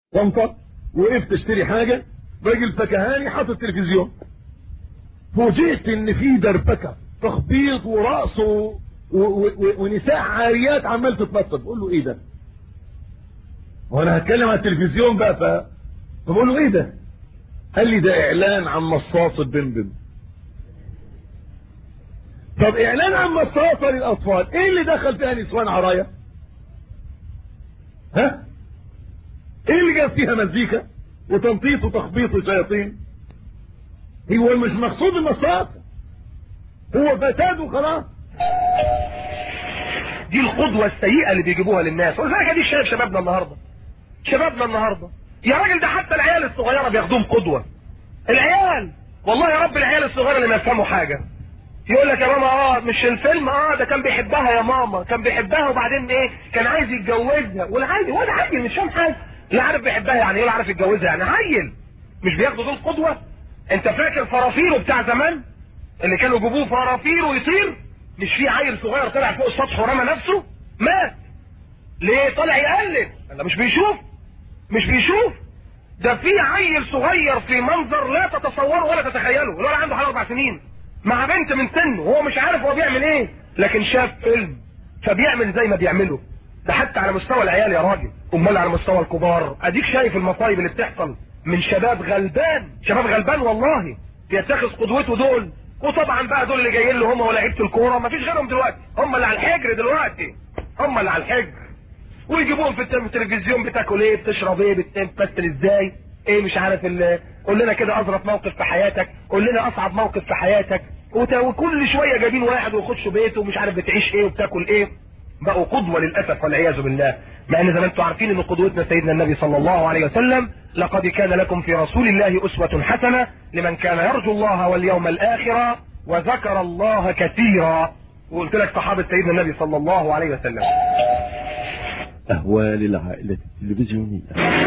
طنطا وقفت اشتري حاجة راجل فكهاني حاطط تلفزيون فوجئت ان في دربكة تخبيط ورقص و... و... و... ونساء عاريات عمال تتنطط بقول له ايه ده وانا هتكلم على التلفزيون بقى ف بقول له ايه ده قال لي ده اعلان عن مصاصة بنبن طب اعلان عن مصاصة للاطفال ايه اللي دخل فيها نسوان عرايا ها ايه اللي جاب فيها مزيكا وتنطيط وتخبيط شياطين هو مش مقصود المصاصة هو فساد وخلاص دي القدوة السيئة اللي بيجيبوها للناس ولذلك دي شايف شبابنا النهاردة شبابنا النهاردة يا راجل ده حتى العيال الصغيرة بياخدوهم قدوة العيال والله يا رب العيال الصغيرة اللي ما يفهموا حاجة يقول لك يا ماما اه مش الفيلم اه ده كان بيحبها يا ماما كان بيحبها وبعدين ايه كان عايز يتجوزها والعيل ولا عيل مش فاهم حاجه لا عارف بيحبها يعني ولا عارف يتجوزها يعني عيل مش بياخدوا دول قدوه انت فاكر فرافيرو بتاع زمان اللي كانوا يجيبوه فرافيرو يطير مش في عيل صغير طلع فوق السطح ورمى نفسه مات ليه طلع يقلد انا مش بيشوف مش بيشوف ده في عيل صغير في منظر لا تتصوره ولا تتخيله الولد عنده حوالي اربع سنين مع بنت من سنه هو مش عارف هو بيعمل ايه لكن شاف فيلم فبيعمل زي ما بيعمله ده حتى على مستوى العيال يا راجل امال على مستوى الكبار اديك شايف المصايب اللي بتحصل من شباب غلبان شباب غلبان والله بيتخذ قدوته دول وطبعا بقى دول اللي جايين له هم ولاعيبه الكوره مفيش غيرهم دلوقتي هم اللي على الحجر دلوقتي هم اللي على الحجر ويجيبوهم في التلفزيون بتاكل ايه بتشرب ايه بتمثل ازاي ايه مش عارف ال قول لنا كده اظرف موقف في حياتك قول لنا اصعب موقف في حياتك وت- وكل شويه جايبين واحد ويخشوا بيته ومش عارف بتعيش ايه وبتاكل ايه بقوا قدوه للاسف والعياذ بالله مع ان زي ما انتم عارفين ان قدوتنا سيدنا النبي صلى الله عليه وسلم لقد كان لكم في رسول الله اسوه حسنه لمن كان يرجو الله واليوم الاخر وذكر الله كثيرا وقلت لك صحابه سيدنا النبي صلى الله عليه وسلم أهوال العائلة التلفزيونية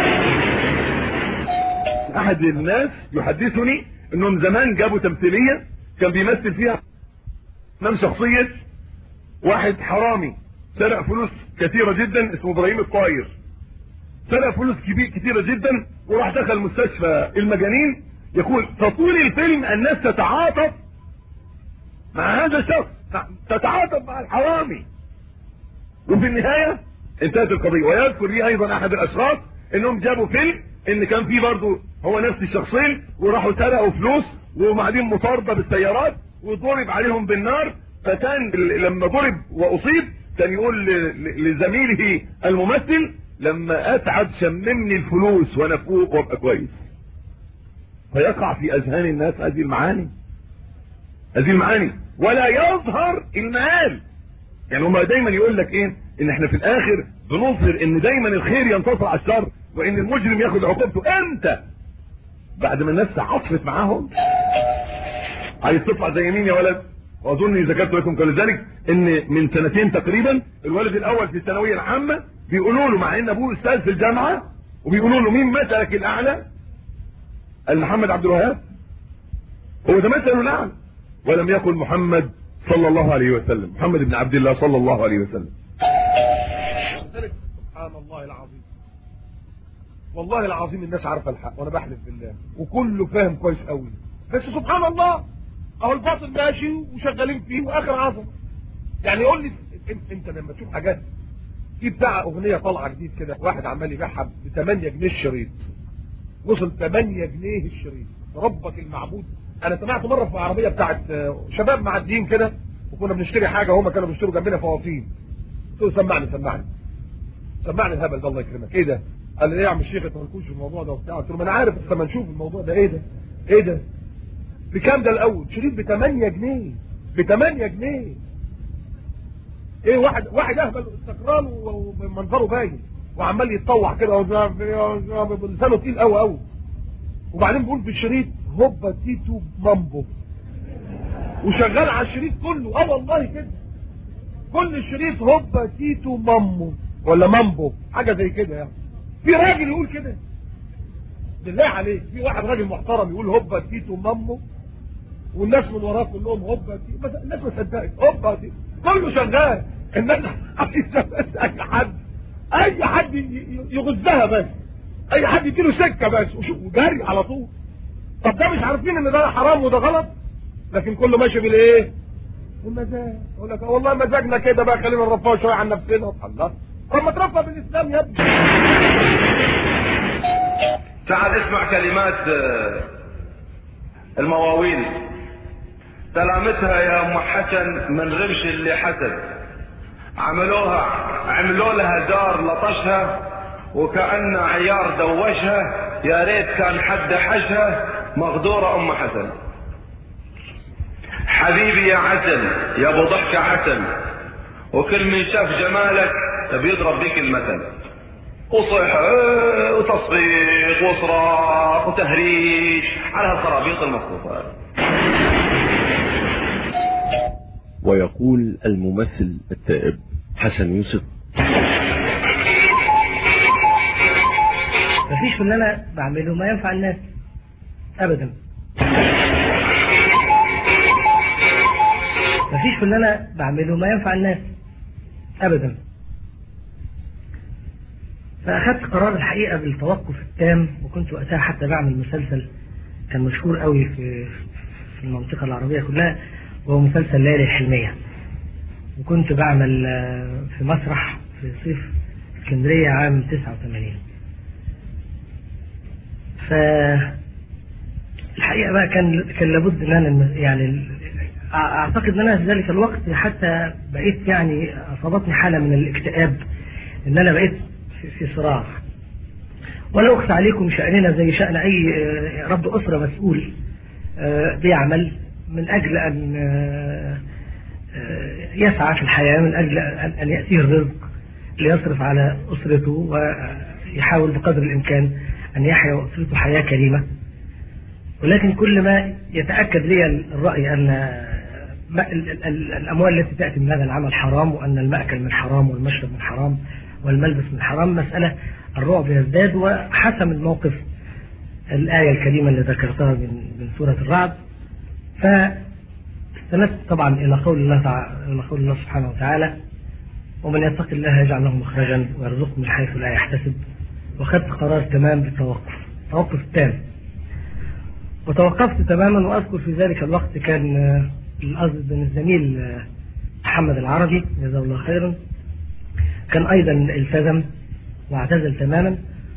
أحد الناس يحدثني أنهم زمان جابوا تمثيلية كان بيمثل فيها أمام شخصية واحد حرامي سرق فلوس كثيرة جدا اسمه إبراهيم الطاير سرق فلوس كبير كثيرة جدا وراح دخل مستشفى المجانين يقول فطول الفيلم الناس تتعاطف مع هذا الشخص تتعاطف مع الحرامي وفي النهاية انتهت القضية ويذكر لي ايضا احد الاشخاص انهم جابوا فيلم ان كان فيه برضه هو نفس الشخصين وراحوا سرقوا فلوس وبعدين مطاردة بالسيارات وضرب عليهم بالنار فكان ال- لما ضرب واصيب كان يقول ل- ل- لزميله الممثل لما اتعب شممني الفلوس وانا فوق وابقى كويس فيقع في اذهان الناس هذه المعاني هذه المعاني ولا يظهر المآل يعني هما دايما يقول لك ايه ان احنا في الاخر بنظهر ان دايما الخير ينتصر على الشر وان المجرم ياخد عقوبته امتى بعد ما الناس تعاطفت معاهم عايز تطلع زي مين يا ولد واظن ذكرت لكم كذلك ان من سنتين تقريبا الولد الاول في الثانويه العامه بيقولوا له مع ان ابوه استاذ في الجامعه وبيقولوا له مين مثلك الاعلى قال محمد عبد الوهاب هو ده مثله الاعلى ولم يقل محمد صلى الله عليه وسلم محمد بن عبد الله صلى الله عليه وسلم سبحان الله العظيم والله العظيم الناس عارفه الحق وانا بحلف بالله وكله فاهم كويس قوي بس سبحان الله اهو الباطل ماشي وشغالين فيه واخر عظمه يعني يقول لي انت, انت لما تشوف حاجات في بتاع اغنيه طالعه جديد كده واحد عمال يبيعها ب 8 جنيه الشريط وصل 8 جنيه الشريط ربك المعبود انا سمعت مره في عربيه بتاعت آه، شباب معديين كده وكنا بنشتري حاجه هما كانوا بيشتروا جنبنا فواتين قلت له سمعني سمعني سمعني الهبل ده الله يكرمك ايه ده قال لي ايه يا عم الشيخ انت مالكوش في الموضوع ده وبتاع قلت له ما انا عارف بس لما نشوف الموضوع ده ايه ده ايه ده بكام ده الاول شريط ب 8 جنيه ب 8 جنيه ايه واحد واحد اهبل سكران و- ومنظره باين وعمال يتطوع كده و- لسانه تقيل قوي قوي وبعدين بيقول في الشريط هوبا تيتو مامبو وشغال على الشريط كله اه والله كده كل الشريط هوبا تيتو مامو ولا مامبو حاجه زي كده يعني في راجل يقول كده بالله عليك في واحد راجل محترم يقول هوبا تيتو مامو والناس من وراه كلهم هوبا تيتو بس الناس ما صدقت هوبا تيتو كله شغال الناس عايزه بس اي حد اي حد ي- ي- يغزها بس اي حد يديله سكه بس وشو- وجري على طول طب ده مش عارفين ان ده حرام وده غلط لكن كله ماشي بالايه بالمزاج يقول لك آه والله مزاجنا كده بقى خلينا نرفعه شويه عن نفسنا الله طب ما ترفع بالاسلام يا ابني تعال اسمع كلمات آه، المواويل سلامتها يا ام حسن من رمش اللي حسن عملوها عملوا لها دار لطشها وكأن عيار دوشها يا ريت كان حد حشها مغدورة ام حسن حبيبي يا عسل يا ابو ضحكة عسل وكل من شاف جمالك بيضرب بيك المثل وصيح آه، وتصفيق وصراخ وتهريج على هالخرابيط المصروفة ويقول الممثل التائب حسن يوسف مفيش في اللي انا بعمله ما ينفع الناس ابدا مفيش في اللي انا بعمله ما ينفع الناس ابدا فاخدت قرار الحقيقه بالتوقف التام وكنت وقتها حتى بعمل مسلسل كان مشهور قوي في في المنطقه العربيه كلها وهو مسلسل ليالي الحلميه وكنت بعمل آه، في مسرح في صيف اسكندريه عام 89 ف الحقيقه بقى كان كان لابد ان انا يعني أع- اعتقد ان انا في ذلك الوقت حتى بقيت يعني اصابتني حاله من الاكتئاب ان انا بقيت في- في صراع ولا اخفى عليكم شاننا زي شان اي آه، رب اسره مسؤول آه، بيعمل من اجل ان آه، آه، يسعى في الحياه من اجل ان أن ياتيه الرزق ليصرف على اسرته ويحاول بقدر الامكان ان يحيا اسرته حياه كريمه ولكن كل ما يتأكد لي الرأي أن ما- ال- ال- ال- الأموال التي تأتي من هذا العمل حرام وأن المأكل من حرام والمشرب من حرام والملبس من حرام مسألة الرعب يزداد وحسم الموقف الآية الكريمة اللي ذكرتها من من سورة الرعد فاستندت طبعا إلى قول الله تعالى إلى قول الله سبحانه وتعالى ومن يتق الله يجعل له مخرجا ويرزقه من حيث لا يحتسب وخدت قرار تمام بالتوقف توقف تام وتوقفت تماما واذكر في ذلك الوقت كان آه، القصد بن الزميل آه، محمد العربي جزاه الله خيرا كان ايضا التزم واعتزل تماما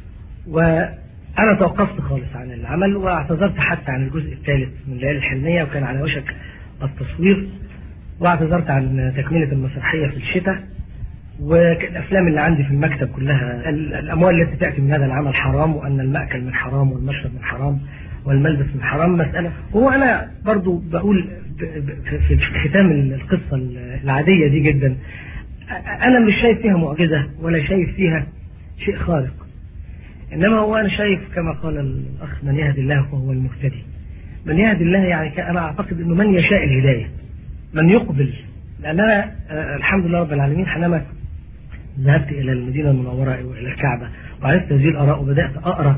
وانا توقفت خالص عن العمل واعتذرت حتى عن الجزء الثالث من ليالي الحلميه وكان على وشك التصوير واعتذرت عن تكمله المسرحيه في الشتاء والافلام اللي عندي في المكتب كلها ال- الاموال التي تاتي من هذا العمل حرام وان الماكل من حرام والمشرب من حرام والملبس من حرام مساله وهو انا برضو بقول ب- ب- في في ختام القصه العاديه دي جدا أ- انا مش شايف فيها معجزه ولا شايف فيها شيء خارق انما هو انا شايف كما قال الاخ من يهدي الله فهو المهتدي من يهدي الله يعني ك- انا اعتقد انه من يشاء الهدايه من يقبل لان انا آه، الحمد لله رب العالمين حينما ذهبت الى المدينه المنوره والى الكعبه وعرفت هذه الاراء وبدات اقرا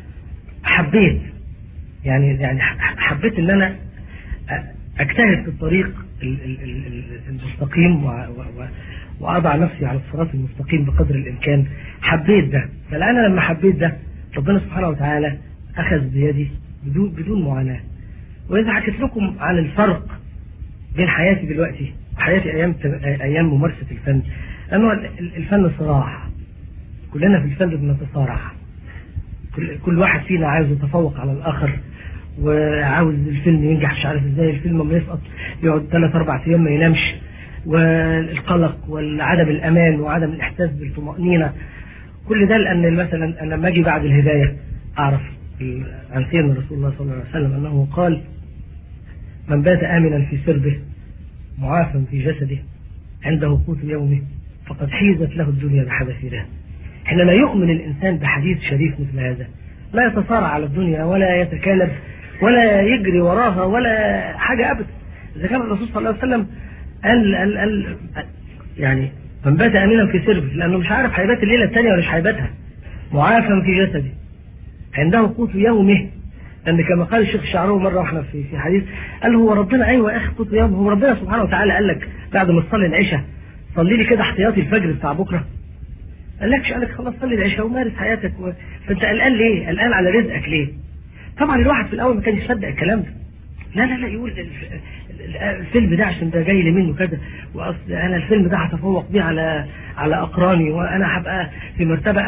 حبيت يعني يعني ح- حبيت ان انا أ- اجتهد في الطريق ال- ال- ال- ال- المستقيم و- و- و- واضع نفسي على الصراط المستقيم بقدر الامكان حبيت ده بل انا لما حبيت ده ربنا سبحانه وتعالى اخذ بيدي بدون بدون معاناه واذا حكيت لكم عن الفرق بين حياتي دلوقتي وحياتي ايام ايام ممارسه الفن لانه ال- ال- الفن صراع كلنا في الفن بنتصارع كل كل واحد فينا عاوز يتفوق على الاخر وعاوز الفيلم ينجح مش عارف ازاي الفيلم لما يسقط يقعد ثلاث اربع ايام ما ينامش والقلق وعدم الامان وعدم الاحساس بالطمانينه كل ده لان مثلا أنا لما اجي بعد الهدايه اعرف عن سيدنا رسول الله صلى الله عليه وسلم انه قال من بات امنا في سربه معافى في جسده عنده قوت يومه فقد حيزت له الدنيا بحذافيرها حينما يؤمن الإنسان بحديث شريف مثل هذا لا يتصارع على الدنيا ولا يتكالب ولا يجري وراها ولا حاجة أبدا إذا كان الرسول صلى الله عليه وسلم قال, قال, قال يعني من بات أمينا في سربه لأنه مش عارف هيبات الليلة الثانية ولا مش هيباتها معافى في جسده عنده قوت يومه لأن كما قال الشيخ الشعراوي مرة واحنا في في حديث قال هو ربنا أيوه يا أخي قوت يومه هو ربنا سبحانه وتعالى قال لك بعد ما تصلي العشاء صلي لي كده احتياطي الفجر بتاع بكرة قال لكش قال لك خلاص صلي العشاء ومارس حياتك و... فانت قلقان ليه قلقان على رزقك ليه طبعا الواحد في الاول ما كانش يصدق الكلام ده لا لا لا يقول الف- ال- الفيلم ده عشان ده جاي لي منه كذا واصل انا الفيلم ده هتفوق بيه على على اقراني وانا هبقى في مرتبه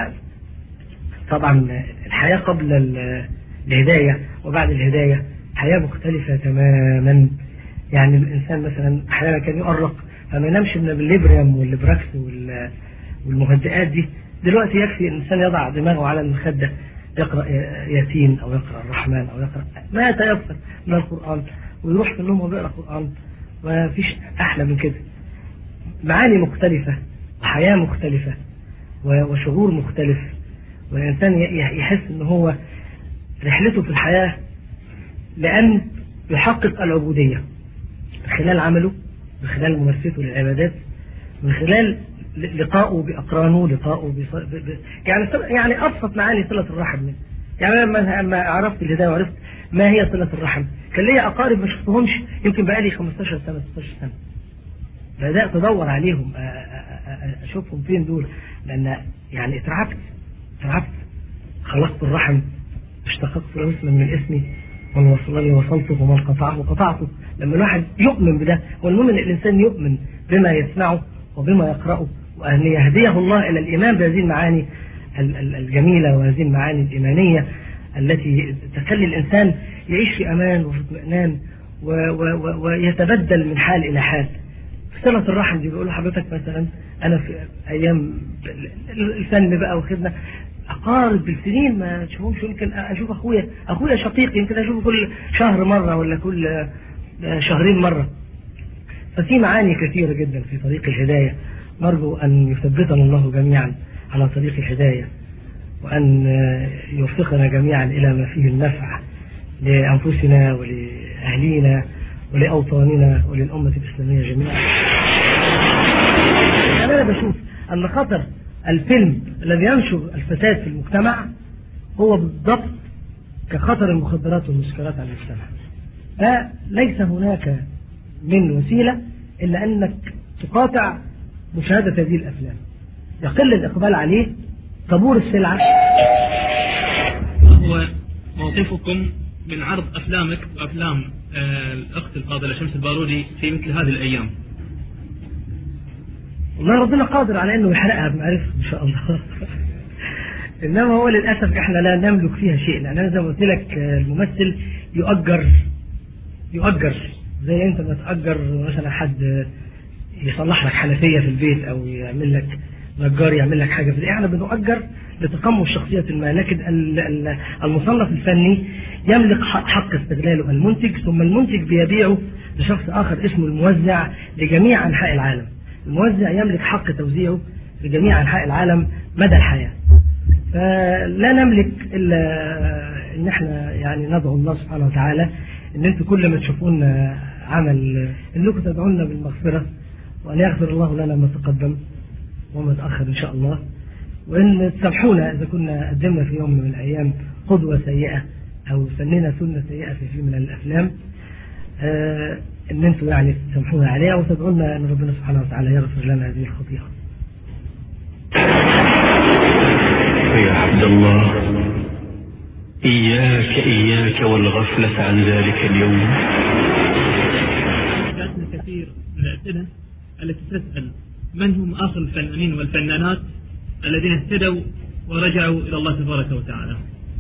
طبعا الحياه قبل ال- الهدايه وبعد الهدايه حياه مختلفه تماما يعني الانسان مثلا احيانا كان يؤرق فما ينامش من الليبريم والليبراكس وال- والمهدئات دي دلوقتي يكفي ان الانسان يضع دماغه على المخده يقرا ياسين او يقرا الرحمن او يقرا ما يتيسر من القران ويروح في النوم وهو بيقرا قران ما فيش احلى من كده معاني مختلفه وحياه مختلفه و- وشعور مختلف والانسان ي- ي- يحس ان هو رحلته في الحياه لان يحقق العبوديه من خلال عمله من خلال ممارسته للعبادات من خلال ل- لقائه بأقرانه لقائه بص... ب... ب... يعني صل... يعني أبسط معاني صلة الرحم منه. يعني أنا لما لما عرفت الهداية وعرفت ما هي صلة الرحم كان ليا أقارب ما شفتهمش يمكن بقالي 15 سنة 16 سنة بدأت أدور عليهم أ- أ- أ- أشوفهم فين دول لأن يعني اترعبت اترعبت خلقت الرحم اشتققت اسما من اسمي من وصلني وصلته ومن قطعه قطعته لما الواحد يؤمن بده والمهم ان الانسان يؤمن بما يسمعه وبما يقرأه وأن يهديه الله إلى الإيمان بهذه المعاني ال- ال- الجميلة وهذه المعاني الإيمانية التي تخلي الإنسان يعيش في أمان وفي اطمئنان و- و- و- ويتبدل من حال إلى حال صلة الرحم دي بيقول لحضرتك مثلا أنا في أيام ال- الفن بقى وخدنا أقارب بالسنين ما تشوفهمش يمكن أشوف أخويا أخويا شقيق يمكن أشوفه كل شهر مرة ولا كل آه، شهرين مرة ففي معاني كثيرة جدا في طريق الهداية نرجو أن يثبتنا الله جميعا على طريق الهداية وأن آه، يوفقنا جميعا إلى ما فيه النفع لأنفسنا ولأهلينا ولأوطاننا وللأمة الإسلامية جميعا يعني أنا بشوف أن خطر الفيلم الذي ينشر الفساد في المجتمع هو بالضبط كخطر المخدرات والمسكرات على المجتمع فليس هناك من وسيلة إلا أنك تقاطع مشاهدة هذه الأفلام يقل الإقبال عليه طابور السلعة هو موقفكم من عرض افلامك وافلام آه، الاخت الفاضله شمس البارودي في مثل هذه الايام والله ربنا قادر على انه يحرقها بمعرفة ان شاء الله انما هو للاسف احنا لا نملك فيها شيء لان انا زي ما قلت لك آه، الممثل يؤجر يؤجر زي انت ما تأجر مثلا حد آه، يصلح لك حنفية في البيت او يعمل لك نجار يعمل لك حاجة في البيت احنا بنؤجر لتقمص شخصية ما لكن ال- ال- المصنف الفني يملك ح- حق استغلاله المنتج ثم المنتج بيبيعه لشخص اخر اسمه الموزع لجميع انحاء العالم الموزع يملك حق توزيعه لجميع انحاء العالم مدى الحياة فلا نملك الا ان احنا يعني ندعو الله سبحانه وتعالى ان انتم كل ما تشوفون عمل انكم تدعونا بالمغفره وان يغفر الله لنا ما تقدم وما تاخر ان شاء الله وان تسامحونا اذا كنا قدمنا في يوم من الايام قدوه سيئه او سننا سنه سيئه في فيلم من الافلام آه ان انتم يعني تسامحونا عليها وتدعونا ان ربنا سبحانه وتعالى يغفر لنا هذه الخطيئه يا عبد الله إياك إياك والغفلة عن ذلك اليوم جاءتنا كثير من الاسئله التي تسال من هم اخر الفنانين والفنانات الذين اهتدوا ورجعوا الى الله تبارك وتعالى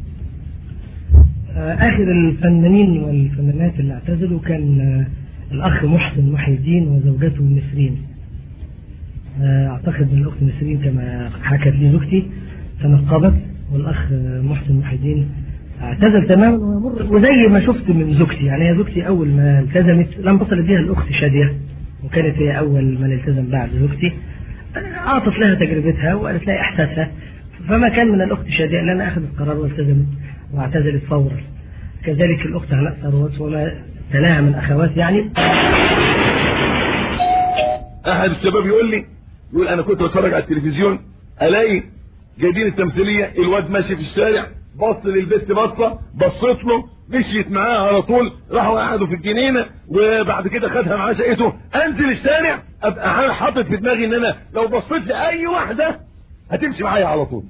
آه، آخر الفنانين والفنانات اللي اعتزلوا كان آه، الأخ محسن محي الدين وزوجته نسرين آه، أعتقد أن الأخت نسرين كما حكت لي زوجتي تنقبت والأخ آه، محسن محي الدين اعتزل تماما ويمر وزي ما شفت من زوجتي يعني هي زوجتي أول ما التزمت لم تصل بها الأخت شادية وكانت هي أول من التزم بعد زوجتي أعطت لها تجربتها وقالت لها إحساسها فما كان من الأخت شادية لأنها أخذت قرار والتزمت واعتزلت فورا كذلك الأخت هناء ثروت وما تلاها من أخوات يعني احد الشباب يقول لي يقول انا كنت بتفرج على التلفزيون الاقي جايبين التمثيليه الواد ماشي في الشارع بص للبنت بصه بصيت له مشيت معاه على طول راحوا قعدوا في الجنينه وبعد كده خدها معاه شقته انزل الشارع ابقى انا حاطط في دماغي ان انا لو بصيت لاي واحده هتمشي معايا على طول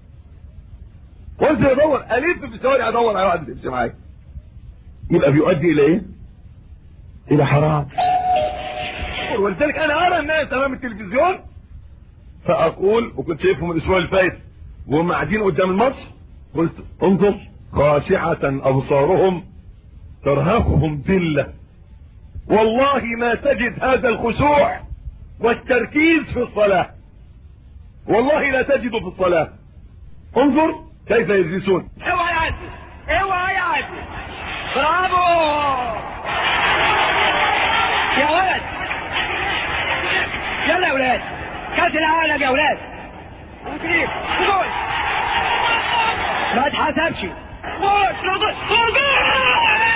وانزل ادور الف في الشوارع ادور على واحد يمشي معايا يبقى بيؤدي الى ايه الى حرام ولذلك انا ارى الناس امام التلفزيون فاقول وكنت شايفهم الاسبوع اللي فات وهم قاعدين قدام الماتش قلت انظر خاشعة ابصارهم ترهقهم ذلة والله ما تجد هذا الخشوع والتركيز في الصلاة والله لا تجد في الصلاة انظر كيف يجلسون اوعى يعدي اوعى يعدي برافو يا ولد يلا يا ولاد كاس العالم يا ولاد وكريم جول ما اتحسبش جول جول جول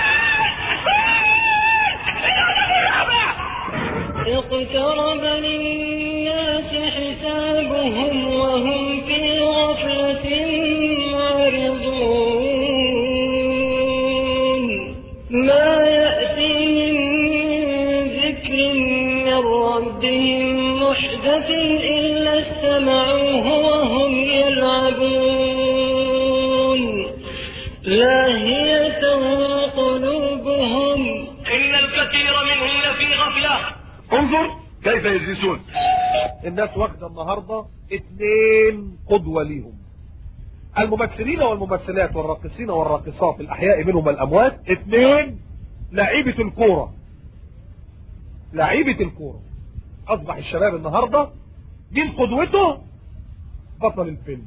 اقترب للناس حسابهم وهم في غفلة معرضون ما يأتيهم من ذكر من ربهم محدث إلا استمعوه وهم يلعبون لاهية قلوبهم إن الكثير منهم لفي غفلة انظر كيف يجلسون الناس واخده النهارده اثنين قدوه ليهم الممثلين والممثلات والراقصين والراقصات الاحياء منهم الاموات اثنين لعيبه الكوره لعيبه الكوره اصبح الشباب النهارده مين قدوته بطل الفيلم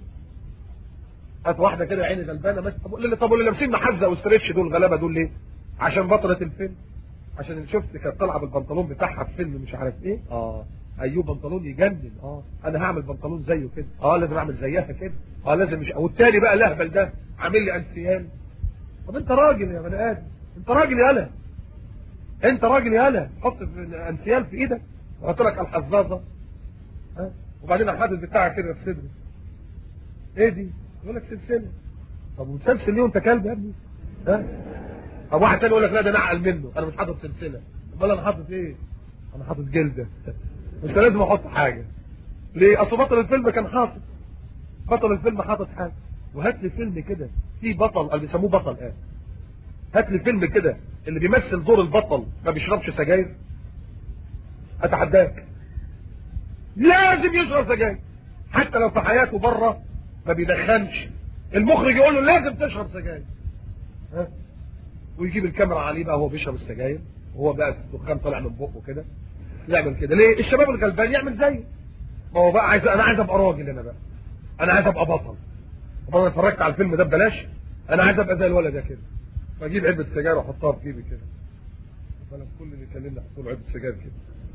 هات واحده كده عيني غلبانه ماشيه طب اللي طب اللي لابسين محزه واسترتش دول غلابه دول ليه عشان بطله الفيلم عشان شفت كانت طالعه بالبنطلون بتاعها في فيلم مش عارف ايه اه ايوه بنطلون يجنن اه انا هعمل بنطلون زيه كده اه لازم اعمل زيها كده اه لازم مش والتاني بقى الاهبل ده عامل لي انسيان طب انت راجل يا بني ادم انت راجل يالا انت راجل يالا حط في انسيال في ايدك وحط لك الحظاظه ها وبعدين الحادث بتاعك كده في صدرك ايه دي يقول لك سلسله طب وتسلسل ليه وانت كلب يا ابني ها طب واحد تاني يقول لك لا ده انا اعقل منه انا مش حاطط سلسله امال انا حاطط ايه انا حاطط جلده مش لازم احط حاجه ليه اصل بطل الفيلم كان حاطط بطل الفيلم حاطط حاجه وهات لي فيلم كده في بطل اللي بيسموه بطل ايه هات لي فيلم كده اللي بيمثل دور البطل ما بيشربش سجاير اتحداك لازم يشرب سجاير حتى لو في حياته بره ما بيدخنش المخرج يقول له لازم تشرب سجاير ها ويجيب الكاميرا عليه بقى وهو بيشرب السجاير وهو بقى الدخان طالع من بقه كده يعمل كده ليه الشباب الغلبان يعمل زيه ما هو بقى عايز انا عايز ابقى راجل انا بقى انا عايز ابقى بطل طب انا اتفرجت على الفيلم ده ببلاش انا عايز ابقى زي الولد ده كده فاجيب علبه سجاير واحطها في جيبي كده فانا كل اللي يكلمني احط له علبه سجاير كده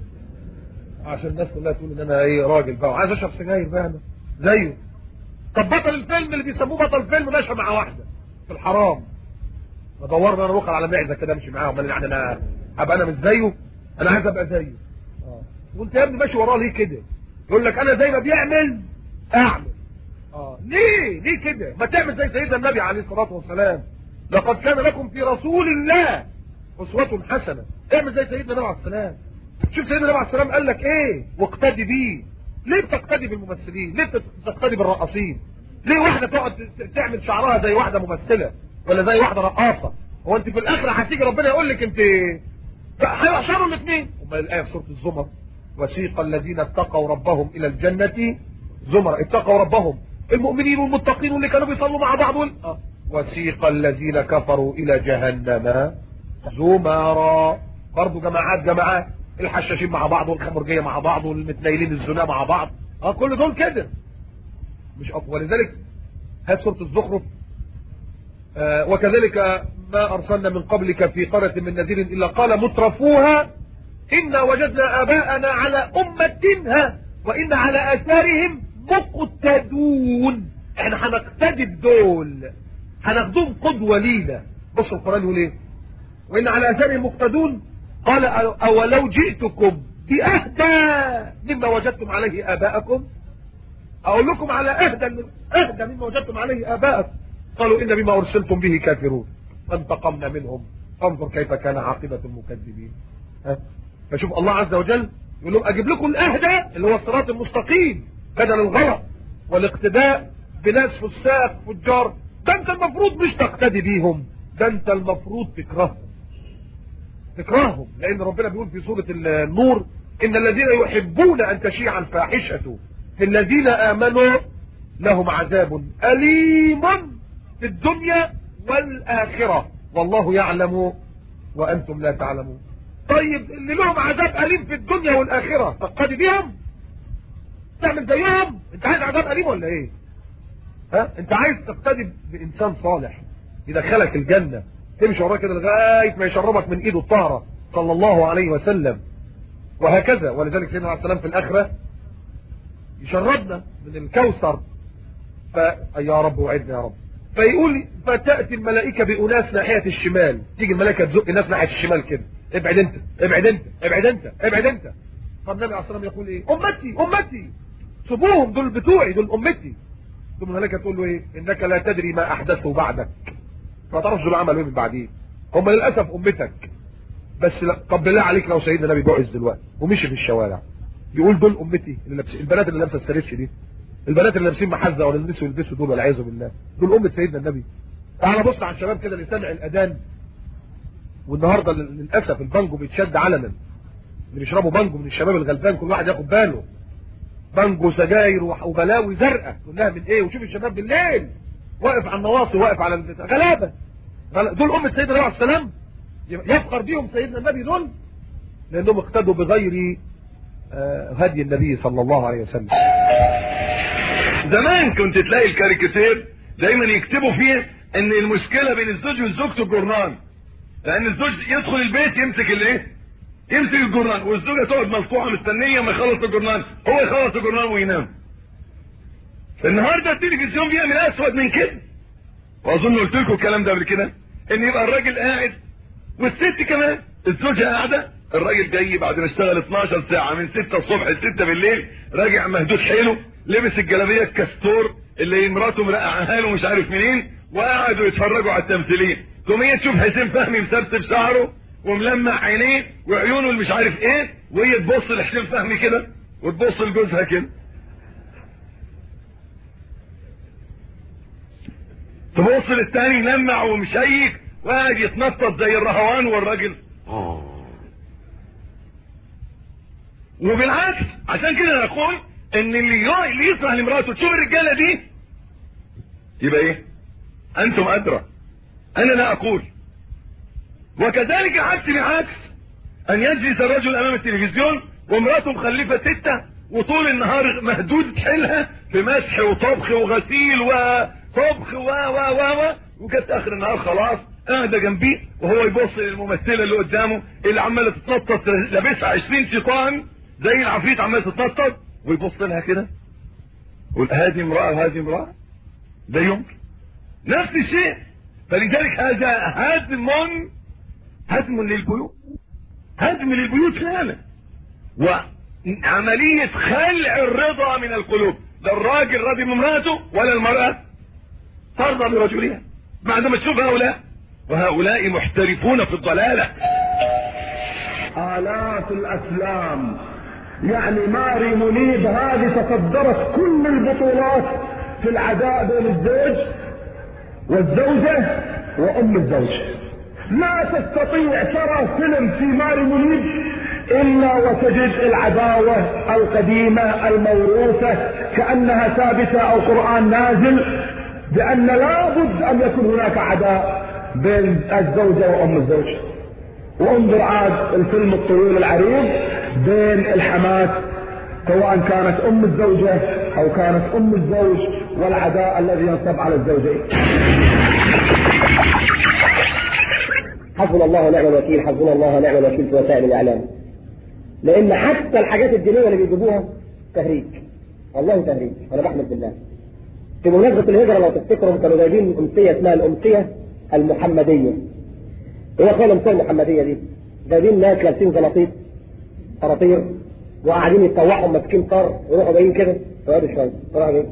عشان الناس كلها تقول ان انا ايه راجل بقى وعايز اشرب سجاير بقى انا زيه طب بطل الفيلم اللي بيسموه بطل فيلم ماشي مع واحده في الحرام ادورنا انا روح على معزه كده امشي معاهم انا يعني انا ابقى انا مش زيه انا عايز ابقى زيه اه وانت يا ابني ماشي وراه ليه كده يقول لك انا زي ما بيعمل اعمل اه ليه ليه كده ما تعمل زي سيدنا النبي عليه الصلاه والسلام لقد كان لكم في رسول الله اسوه حسنه اعمل زي سيدنا النبي عليه السلام شوف سيدنا النبي عليه السلام قال لك ايه واقتدي بيه ليه بتقتدي بالممثلين ليه بتقتدي بالرقاصين ليه واحده تقعد تعمل شعرها زي واحده ممثله ولا زي واحده رقاصه هو انت في الاخر هتيجي ربنا يقول لك انت هيحشروا الاثنين امال الايه في سوره الزمر وسيق الذين اتقوا ربهم الى الجنه زمر اتقوا ربهم المؤمنين والمتقين واللي كانوا بيصلوا مع بعض وال... آه. وسيق الذين كفروا الى جهنم زمرا برضه جماعات جماعات الحشاشين مع بعض والخمرجيه مع بعض والمتنيلين الزنا مع بعض اه كل دول كده مش اقوى ولذلك هات سوره الزخرف آه وكذلك ما ارسلنا من قبلك في قريه من نذير الا قال مترفوها انا وجدنا اباءنا على امتها وان على اثارهم مقتدون احنا هنقتدي بدول هناخدهم قدوه لينا بص القران يقول ايه وان على اثارهم مقتدون قال اولو جئتكم باهدى مما وجدتم عليه اباءكم اقول لكم على اهدى اهدى مما وجدتم عليه اباءكم قالوا ان بما ارسلتم به كافرون فانتقمنا منهم فانظر كيف كان عاقبه المكذبين ها فشوف الله عز وجل يقول لهم اجيب لكم الاهدى اللي هو الصراط المستقيم بدل الغلط والاقتداء بناس فساق فجار ده انت المفروض مش تقتدي بيهم ده انت المفروض تكرههم تكرههم لان ربنا بيقول في سورة النور ان الذين يحبون ان تشيع الفاحشة في الذين امنوا لهم عذاب اليم في الدنيا والاخرة والله يعلم وانتم لا تعلمون طيب اللي لهم عذاب اليم في الدنيا والاخرة تقتدي بيهم تعمل زيهم انت عايز عذاب اليم ولا ايه ها انت عايز تقتدي بانسان صالح يدخلك الجنة تمشي وراه كده لغايه ما يشربك من ايده الطاهره صلى الله عليه وسلم وهكذا ولذلك سيدنا عليه السلام في الاخره يشربنا من الكوثر ف يا رب وعدنا يا رب فيقول فتاتي الملائكه باناس ناحيه الشمال تيجي الملائكه تزق الناس ناحيه الشمال كده ابعد انت ابعد انت ابعد انت ابعد انت طب النبي عليه الصلاه والسلام يقول ايه امتي امتي سيبوهم دول بتوعي دول امتي ثم الملائكه تقول له ايه انك لا تدري ما احدثه بعدك ما تعرفش دول عملوا ايه من بعدين هم للاسف امتك بس لا طب بالله عليك لو سيدنا النبي بعث دلوقتي ومشي في الشوارع يقول دول امتي اللي لابسين البنات اللي لابسه السريش دي البنات اللي لابسين محزه ولا النسوا يلبسوا دول والعياذ بالله دول امه سيدنا النبي تعال بص على الشباب كده اللي سمع الاذان والنهارده للاسف البانجو بيتشد علنا اللي بيشربوا بانجو من الشباب الغلبان كل واحد ياخد باله بانجو سجاير وبلاوي زرقاء كلها من ايه وشوف الشباب بالليل واقف على النواصي واقف على البتاع. غلابه غل- دول امه سيدنا النبي عليه السلام يفخر بيهم سيدنا النبي دول لانهم اقتدوا بغير آه، هدي النبي صلى الله عليه وسلم زمان كنت تلاقي الكاريكاتير دايما يكتبوا فيه ان المشكله بين الزوج وزوجته الجرنان لان الزوج يدخل البيت يمسك الايه يمسك الجرنان والزوجه تقعد ملطوعه مستنيه ما يخلص الجرنان هو يخلص الجرنان وينام النهارده التلفزيون بيعمل اسود من كده واظن قلت لكم الكلام ده قبل كده ان يبقى الراجل قاعد والست كمان الزوجه قاعده الراجل جاي بعد ما اشتغل 12 ساعه من 6 الصبح ل 6 بالليل راجع مهدود حيله لبس الجلابيه الكاستور اللي مراته مرقعها له مش عارف منين وقعدوا يتفرجوا على التمثيليه تقوم هي تشوف حسين فهمي مسبسب شعره وملمع عينيه وعيونه اللي مش عارف ايه وهي تبص لحسين فهمي كده وتبص لجوزها كده تبص للتاني ملمع ومشيك وقاعد يتنطط زي الرهوان والراجل وبالعكس عشان كده نقول ان اللي يو- اللي يسمح لمراته تشوف الرجاله دي يبقى ايه انتم ادرى انا لا اقول وكذلك العكس بالعكس ان يجلس الرجل امام التلفزيون ومراته مخلفه سته وطول النهار مهدود حيلها في مسح وطبخ وغسيل وطبخ و و و و وجت اخر النهار خلاص قاعده جنبيه وهو يبص للممثله اللي قدامه اللي عماله تتنطط لابسها 20 شيطان زي العفريت عماله تتنطط ويبص لها كده يقول هذه امراه وهذه امراه ده يمكن نفس الشيء فلذلك هذا هدم هدم للبيوت هدم للبيوت فعلا وعملية خلع الرضا من القلوب لا الراجل راضي بامراته ولا المرأة ترضى برجلها بعد ما تشوف هؤلاء وهؤلاء محترفون في الضلالة آلاف الأفلام يعني ماري منيب هذه تصدرت كل البطولات في العداء بين الزوج والزوجة وأم الزوج لا تستطيع ترى فيلم في ماري منيب إلا وتجد العداوة القديمة الموروثة كأنها ثابتة أو قرآن نازل بأن لابد أن يكون هناك عداء بين الزوجة وأم الزوج وانظر عاد الفيلم الطويل العريض بين الحماة سواء كانت ام الزوجة او كانت ام الزوج والعداء الذي ينصب على الزوجين حسبنا الله ونعم الوكيل حسبنا الله ونعم الوكيل في وسائل الاعلام لان حتى الحاجات الدينيه اللي بيجيبوها تهريج والله تهريج انا بحمد بالله في مناسبه الهجره لو تفتكروا كانوا جايبين امسيه اسمها الامسيه المحمديه ايه اخويا الامسيه المحمديه دي جايبين ناس لابسين زلاطيط خراطير وقاعدين يتطوعوا ماسكين طار ويروحوا جايين كده يقعدوا شويه يروحوا جايين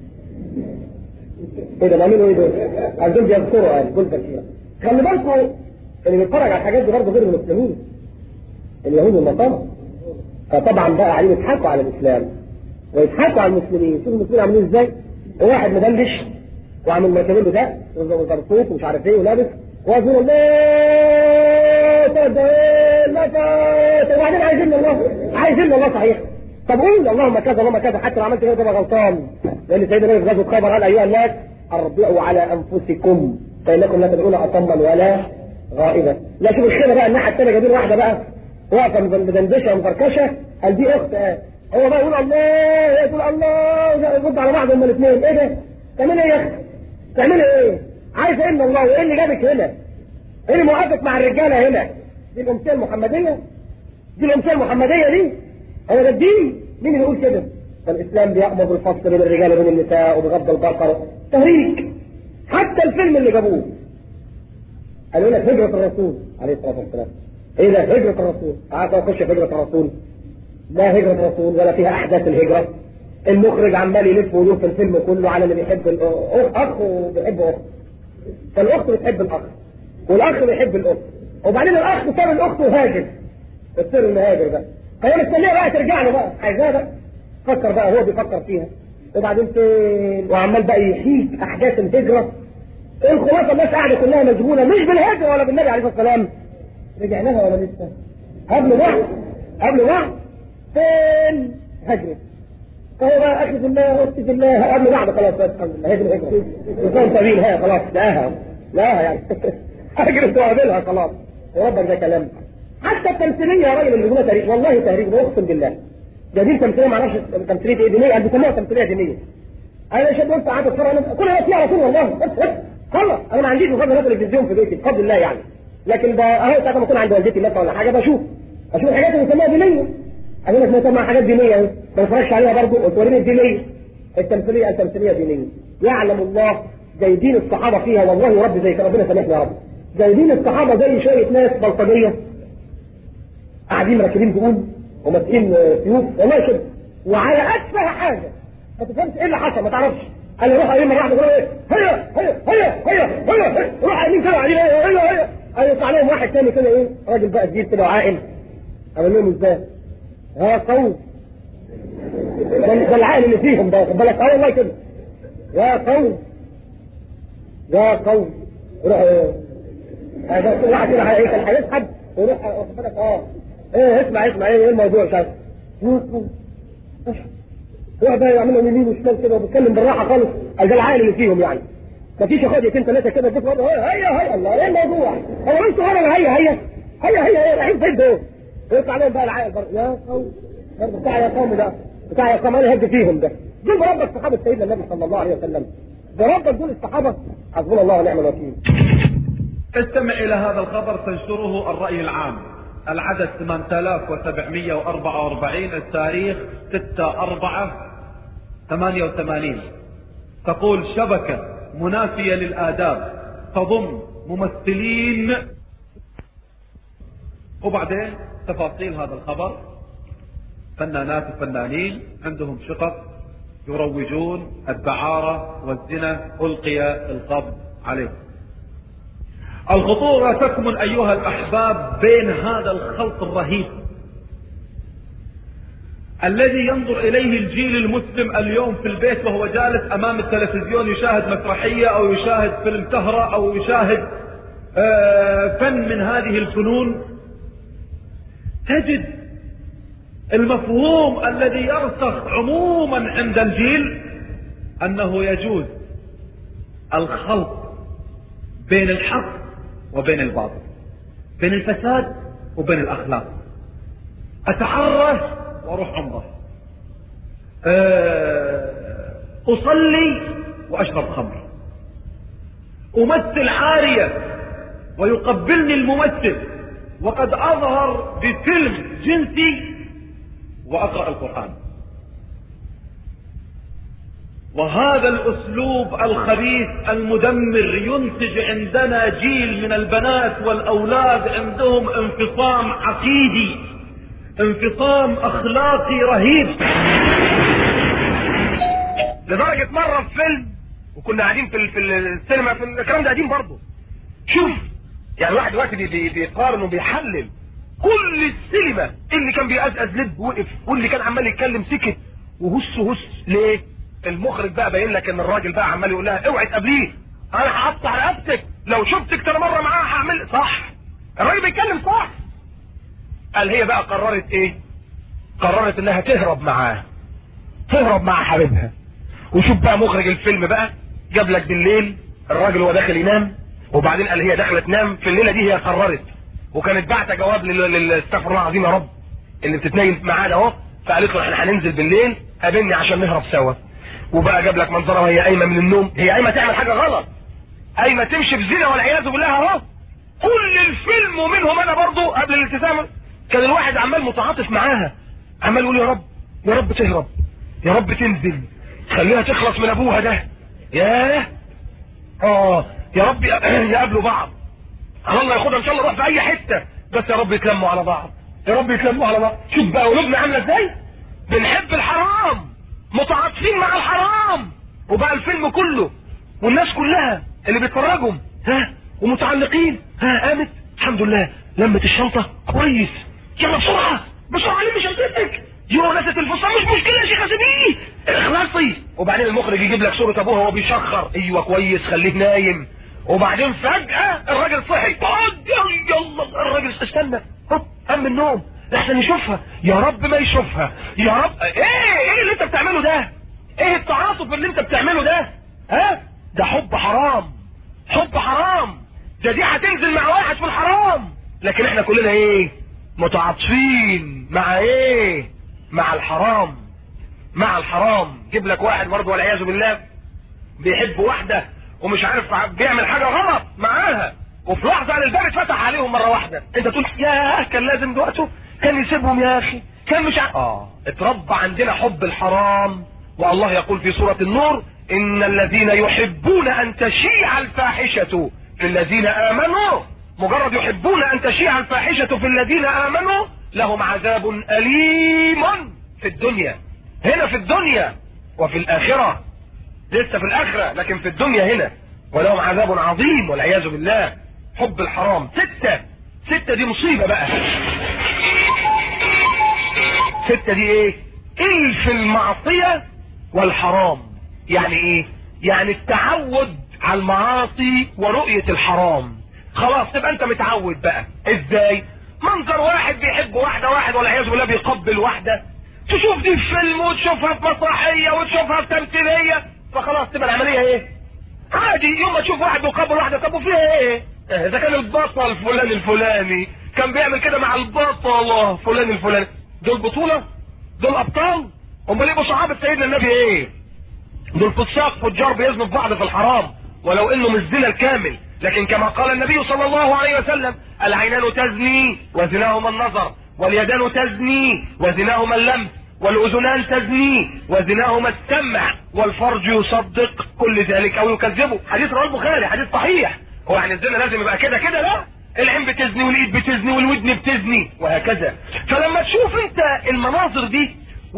ايه ده مين وايه دول؟ قال دول بيذكروا قال دول بشيرة خلي بالكم اللي بيتفرج على الحاجات دي برضه غير المسلمين اليهود والنصارى فطبعا بقى قاعدين يضحكوا على الاسلام ويضحكوا على المسلمين شوف المسلمين عاملين ازاي وواحد مدندش وعامل مركبين بتاع وزرطوط ومش عارف ايه ولابس ويقول الله تدين لفت وبعدين عايزين الله عايزين الله صحيح طب قول اللهم كذا اللهم كذا حتى لو عملت كده تبقى غلطان لان سيدنا النبي في غزوه خيبر قال ايها الناس اربعوا على انفسكم فانكم لا تدعون اصما ولا غائبا لا شوف الخيبه بقى الناحيه الثانيه جايبين واحده بقى واقفه مدندشه ومفركشه قال دي اخت آه. هو بقى يقول الله هي تقول الله يرد على بعض هما الاثنين ايه ده؟ تعملي ايه يا اختي؟ تعملي ايه؟ عايزه الا الله وايه اللي جابك هنا؟ ايه اللي موقفك مع الرجاله هنا؟ دي الامثله المحمديه؟ دي الامثله المحمديه دي؟ هو ده الدين؟ مين اللي يقول كده؟ فالاسلام بيامر بالفصل بين الرجال وبين النساء وبغض البصر تهريج حتى الفيلم اللي جابوه قالوا لك هجرة الرسول عليه الصلاة والسلام ايه ده هجرة الرسول عارف اخش في هجرة الرسول لا هجرة الرسول ولا فيها احداث الهجرة المخرج عمال يلف ويلف في الفيلم كله على اللي بيحب الاخ وبيحب اخت فالاخت بتحب الاخ والاخ بيحب الاخت وبعدين الاخ ساب الاخت وهاجر بتصير المهاجر بقى فهي مستنيه بقى ترجع له بقى عايزاه بقى فكر بقى هو بيفكر فيها وبعدين فين وعمال بقى يحيك احداث الهجره الخلاصه الناس قاعده كلها مشغوله مش بالهجره ولا بالنبي عليه الصلاه والسلام رجع لها ولا لسه قبل بعض قبل بعض فين هجرت فهو بقى اخذ الله اختي بالله قبل بعض خلاص بس الحمد لله هي دي الهجره لسان طويل ها خلاص لقاها لقاها يعني هجرت وقابلها خلاص وربك ده كلام حتى التمثيليه يا راجل اللي بيقولها تاريخ والله تاريخ اقسم بالله جايبين تمثيليه ما اعرفش تمثيليه ايه دينيه قال بيسموها تمثيليه دينيه انا شاب قلت قعدت اتفرج انا كل ما على طول والله بس بس خلص انا ما عنديش مفضل تلفزيون في بيتي بفضل الله يعني لكن اهو ساعه ما اكون عند والدتي مثلا ولا حاجه بشوف اشوف الحاجات اللي بيسموها دينيه اقول لك ما سمع حاجات دينيه اهي ما اتفرجش عليها برضه قلت وريني الدينيه التمثيليه التمثيليه دينيه يعلم الله جايبين الصحابه فيها والله يا رب زي ربنا سامحنا يا رب جايبين الصحابه زي شويه ناس بلطجيه قاعدين راكبين دقون وماسكين سيوف والله كده وعلى اتفه حاجه ما تفهمش ايه اللي حصل ما تعرفش قال لي روح ايه مره واحده ايه هيا هيا هيا هيا هيا روح يمين كده عليه هيا هيا هيا قال يطلع لهم واحد تاني كده ايه راجل بقى كبير كده وعاقل قال لهم ازاي ها قوم ده العقل اللي فيهم ده خد بالك اه والله كده يا قوم يا قوم روح هذا واحد كده كان هيسحب ويروح واخد بالك اه ايه اسمع اسمع ايه الموضوع مش عارف روح بقى يعملوا يمين وشمال كده وبيتكلم بالراحه خالص قال ده العائل اللي فيهم يعني مفيش خديتين ثلاثه كده بص هيا هيا هيا الله ايه الموضوع هو انتوا هنا هيا هيا هيا هيا هيا رايحين فين دول يطلع عليهم بقى العائل برضه يا قوم برضه بتاع يا قوم ده بتاع يا قوم انا هد فيهم ده دول بربك صحابه سيدنا النبي صلى الله عليه وسلم بربك دول الصحابه حسبنا الله ونعم الوكيل استمع الى هذا الخبر تنشره الراي العام العدد 8744 التاريخ 6 4 88 تقول شبكة منافية للآداب تضم ممثلين وبعدين تفاصيل هذا الخبر فنانات وفنانين عندهم شقق يروجون الدعارة والزنا ألقي القبض عليهم الخطورة تكمن أيها الأحباب بين هذا الخلط الرهيب الذي ينظر إليه الجيل المسلم اليوم في البيت وهو جالس أمام التلفزيون يشاهد مسرحية أو يشاهد فيلم سهرة أو يشاهد فن من هذه الفنون تجد المفهوم الذي يرسخ عموما عند الجيل أنه يجوز الخلط بين الحق وبين الباطل بين الفساد وبين الأخلاق أتعرف واروح عمره اصلي واشرب خمر امثل عارية ويقبلني الممثل وقد اظهر بفيلم جنسي واقرأ القرآن وهذا الاسلوب الخبيث المدمر ينتج عندنا جيل من البنات والاولاد عندهم انفصام عقيدي انفصام اخلاقي رهيب لدرجة مرة في فيلم وكنا قاعدين في في السينما في الكلام ده قديم برضه شوف يعني واحد دلوقتي بي بيقارن وبيحلل كل السينما اللي كان بيأزأز لب وقف واللي كان عمال يتكلم سكت وهس هس ليه المخرج بقى باين لك ان الراجل بقى عمال يقول لها اوعي تقابليه انا هقطع رقبتك لو شفتك تاني مره معاها هعمل صح الراجل بيتكلم صح قال هي بقى قررت ايه قررت انها تهرب معاه تهرب مع حبيبها وشوف بقى مخرج الفيلم بقى جاب لك بالليل الراجل وهو داخل ينام وبعدين قال هي داخله تنام في الليله دي هي قررت وكانت باعته جواب لل- لل- استغفر الله العظيم يا رب اللي بتتنيم معانا اهو فقالت له احنا هننزل بالليل قابلني عشان نهرب سوا وبقى جاب لك منظرها وهي قايمه من النوم هي قايمه تعمل حاجه غلط قايمه تمشي في زنا والعياذ بالله اهو كل الفيلم ومنهم انا برضو قبل الالتزام كان الواحد عمال متعاطف معاها عمال يقول يا رب يا رب تهرب يا رب تنزل خليها تخلص من ابوها ده ياه اه يا رب يقابلوا بعض على الله ياخدها ان شاء الله روح في اي حته بس يا رب يتلموا على بعض يا رب يتلموا على بعض شوف بقى قلوبنا عامله ازاي بنحب الحرام متعاطفين مع الحرام وبقى الفيلم كله والناس كلها اللي بيتفرجوا ها ومتعلقين ها قامت الحمد لله لمت الشنطه كويس يلا بسرعه بسرعه لم شنطتك يو نسيت الفستان مش مشكله يا شيخه سيبيه اخلصي وبعدين المخرج يجيب لك صوره ابوها وهو بيشخر ايوه كويس خليه نايم وبعدين فجاه الراجل صحي اقعد يلا الراجل استنى هوب قام من النوم لحسن يشوفها يا رب ما يشوفها يا رب ايه ايه اللي انت بتعمله ده ايه التعاطف اللي انت بتعمله ده ها ده حب حرام حب حرام ده دي هتنزل مع واحد في الحرام لكن احنا كلنا ايه متعاطفين مع ايه مع الحرام مع الحرام جيب لك واحد برضه والعياذ بالله بيحب واحده ومش عارف بيعمل حاجه غلط معاها وفي لحظه على الباب اتفتح عليهم مره واحده انت تقول ياه كان لازم دلوقتي كان يسيبهم يا اخي كان مش ع... اه اتربى عندنا حب الحرام والله يقول في سوره النور ان الذين يحبون ان تشيع الفاحشه في الذين امنوا مجرد يحبون ان تشيع الفاحشه في الذين امنوا لهم عذاب اليم في الدنيا هنا في الدنيا وفي الاخره لسه في الاخره لكن في الدنيا هنا ولهم عذاب عظيم والعياذ بالله حب الحرام ستة ستة دي مصيبة بقى ستة دي ايه الف المعصية والحرام يعني ايه يعني التعود على المعاصي ورؤية الحرام خلاص تبقى انت متعود بقى ازاي منظر واحد بيحب واحدة واحد والعياذ بالله بيقبل واحدة تشوف دي في فيلم وتشوفها في مسرحية وتشوفها في تمثيلية فخلاص تبقى العملية ايه عادي يوم ما تشوف واحد بيقبل واحدة طب وفيها ايه اذا كان البطل فلان الفلاني كان بيعمل كده مع البطل فلان الفلاني دول بطولة دول ابطال امال يبقوا صحابة سيدنا النبي ايه دول فساق فجار بيزنوا في بعض في الحرام ولو انه مش زنا الكامل لكن كما قال النبي صلى الله عليه وسلم العينان تزني وزناهما النظر واليدان تزني وزناهما اللمس والاذنان تزني وزناهما السمع والفرج يصدق كل ذلك او يكذبه حديث رواه البخاري حديث صحيح هو يعني الزنا لازم يبقى كده كده لا العين بتزني والايد بتزني والودن بتزني وهكذا فلما تشوف انت المناظر دي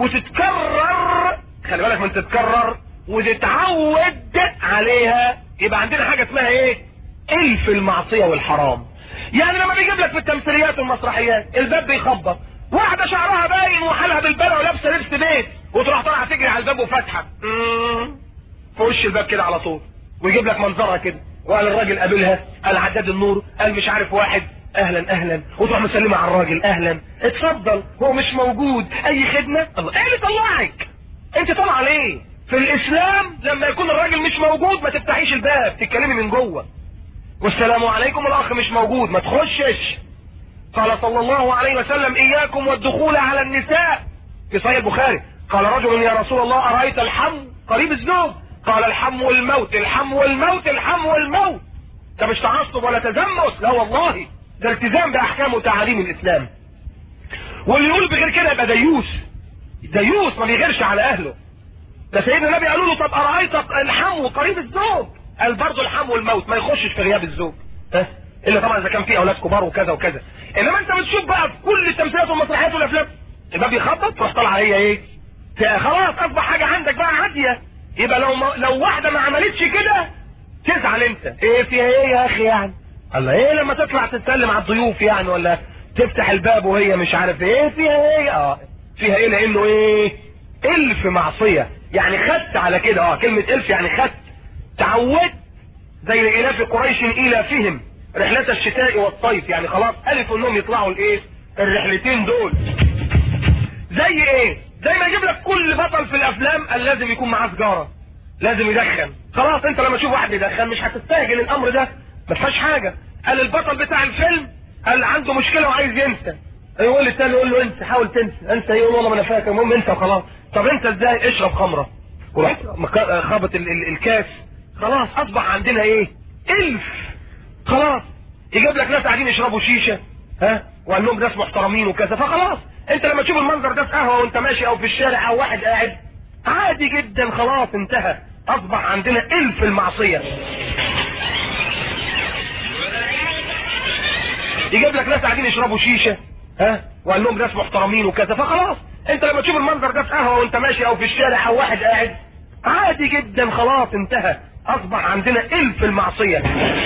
وتتكرر خلي بالك من تتكرر وتتعود عليها يبقى عندنا حاجه اسمها ايه الف المعصيه والحرام يعني لما بيجيب لك في التمثيليات والمسرحيات الباب بيخبط واحده شعرها باين وحالها بالبلا ولابسه لبس بيت وتروح طالعه تجري على الباب وفاتحه مم. في وش الباب كده على طول ويجيب لك منظرها كده وقال الراجل قابلها قال عداد النور قال مش عارف واحد اهلا اهلا وتروح مسلمه على الراجل اهلا اتفضل هو مش موجود اي خدمه الله ايه اللي طلعك انت طالعه ليه في الاسلام لما يكون الراجل مش موجود ما تفتحيش الباب تتكلمي من جوه والسلام عليكم الاخ مش موجود ما تخشش قال صلى الله عليه وسلم اياكم والدخول على النساء في صحيح البخاري قال رجل يا رسول الله ارايت الحم قريب الزوج قال الحم والموت الحم والموت الحم والموت ده مش تعصب ولا تزمت لا والله ده التزام باحكام وتعاليم الاسلام واللي يقول بغير كده يبقى ديوس ديوس ما بيغيرش على اهله ده سيدنا النبي قالوا له طب ارايت الحم قريب الزوج قال برضه الحم والموت ما يخشش في غياب الزوج ها الا طبعا اذا كان في اولاد كبار وكذا وكذا انما انت بتشوف بقى في كل التمثيلات والمسرحيات والافلام الباب يخبط تروح طالعه هي ايه خلاص اصبح حاجه عندك بقى عاديه يبقى لو ما لو واحده ما عملتش كده تزعل انت ايه فيها ايه يا اخي يعني الله ايه لما تطلع تتكلم على الضيوف يعني ولا تفتح الباب وهي مش عارف ايه فيها ايه اه فيها ايه لانه ايه الف معصية يعني خدت على كده اه كلمة الف يعني خدت تعودت زي الاف قريش الافهم رحلة الشتاء والصيف يعني خلاص الف انهم يطلعوا الايه الرحلتين دول زي ايه زي ما يجيب لك كل بطل في الافلام قال لازم يكون معاه سجارة لازم يدخن خلاص انت لما تشوف واحد بيدخن مش هتستهجن الامر ده ما فيهاش حاجة قال البطل بتاع الفيلم قال عنده مشكلة وعايز ينسى يقول للتاني يقول له انسى حاول تنسى انسى ايه يقول والله ما انا فاكر المهم انسى وخلاص طب انت ازاي اشرب خمرة ورحت مك- خبط ال- ال- الكاس خلاص اصبح عندنا ايه الف خلاص يجيب لك ناس قاعدين يشربوا شيشة ها وقال لهم ناس محترمين وكذا فخلاص انت لما تشوف المنظر ده في قهوة وانت ماشي او في الشارع او واحد قاعد عادي جدا خلاص انتهى اصبح عندنا الف المعصية يجيب لك ناس قاعدين يشربوا شيشة ها وقال لهم ناس محترمين وكذا فخلاص انت لما تشوف المنظر ده في قهوة وانت ماشي او في الشارع او واحد قاعد عادي جدا خلاص انتهى اصبح عندنا الف المعصية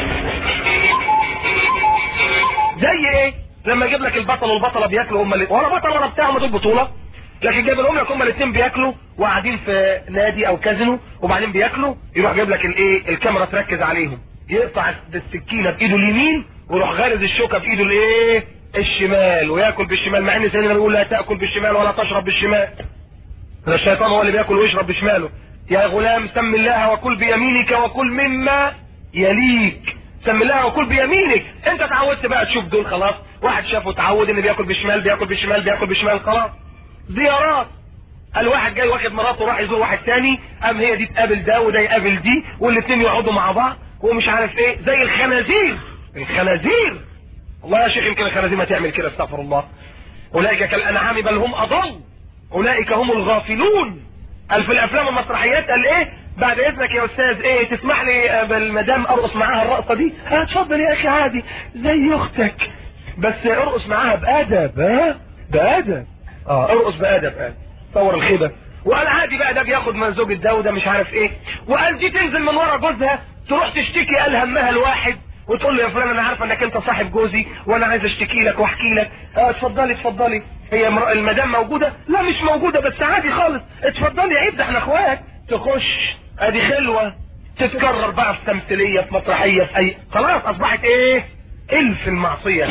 زي ايه لما يجيب لك البطل والبطلة بياكلوا هم ولا بطل ولا بتاع هم دول بطولة لكن جايب لهم لك هم الاثنين بياكلوا وقاعدين في نادي او كازينو وبعدين بياكلوا يروح جايب لك الايه الكاميرا تركز عليهم يقطع السكينه بايده اليمين ويروح غارز الشوكه بايده الايه الشمال وياكل بالشمال مع ان سيدنا النبي بيقول لا تاكل بالشمال ولا تشرب بالشمال ده الشيطان هو اللي بياكل ويشرب بشماله يا غلام سم الله وكل بيمينك وكل مما يليك سم الله وكل بيمينك انت اتعودت بقى تشوف دول خلاص واحد شافه اتعود ان بياكل بالشمال بياكل بالشمال بياكل بالشمال خلاص زيارات الواحد جاي واخد مراته راح يزور واحد تاني قام هي دي تقابل ده وده يقابل دي والاثنين يقعدوا مع بعض ومش عارف ايه زي الخنازير الخنازير والله يا شيخ يمكن الخنازير ما تعمل كده استغفر الله اولئك كالانعام بل هم اضل اولئك هم الغافلون قال في الافلام والمسرحيات قال ايه بعد اذنك يا استاذ ايه تسمح لي بالمدام ارقص معاها الرقصه دي اه اتفضل يا اخي عادي زي اختك بس ارقص معاها بادب ها بادب اه ارقص بادب اه صور الخيبه وقال عادي بقى ده بياخد من زوج ده وده مش عارف ايه وقال دي تنزل من ورا جوزها تروح تشتكي قال همها الواحد وتقول له يا فلان انا عارفه انك انت صاحب جوزي وانا عايز اشتكي لك واحكي لك اه اتفضلي اتفضلي هي مر- المدام موجوده لا مش موجوده بس عادي خالص اتفضلي عيب ده احنا اخوات تخش ادي خلوه تتكرر بقى في تمثيليه في مسرحيه في اي خلاص اصبحت ايه الف المعصيه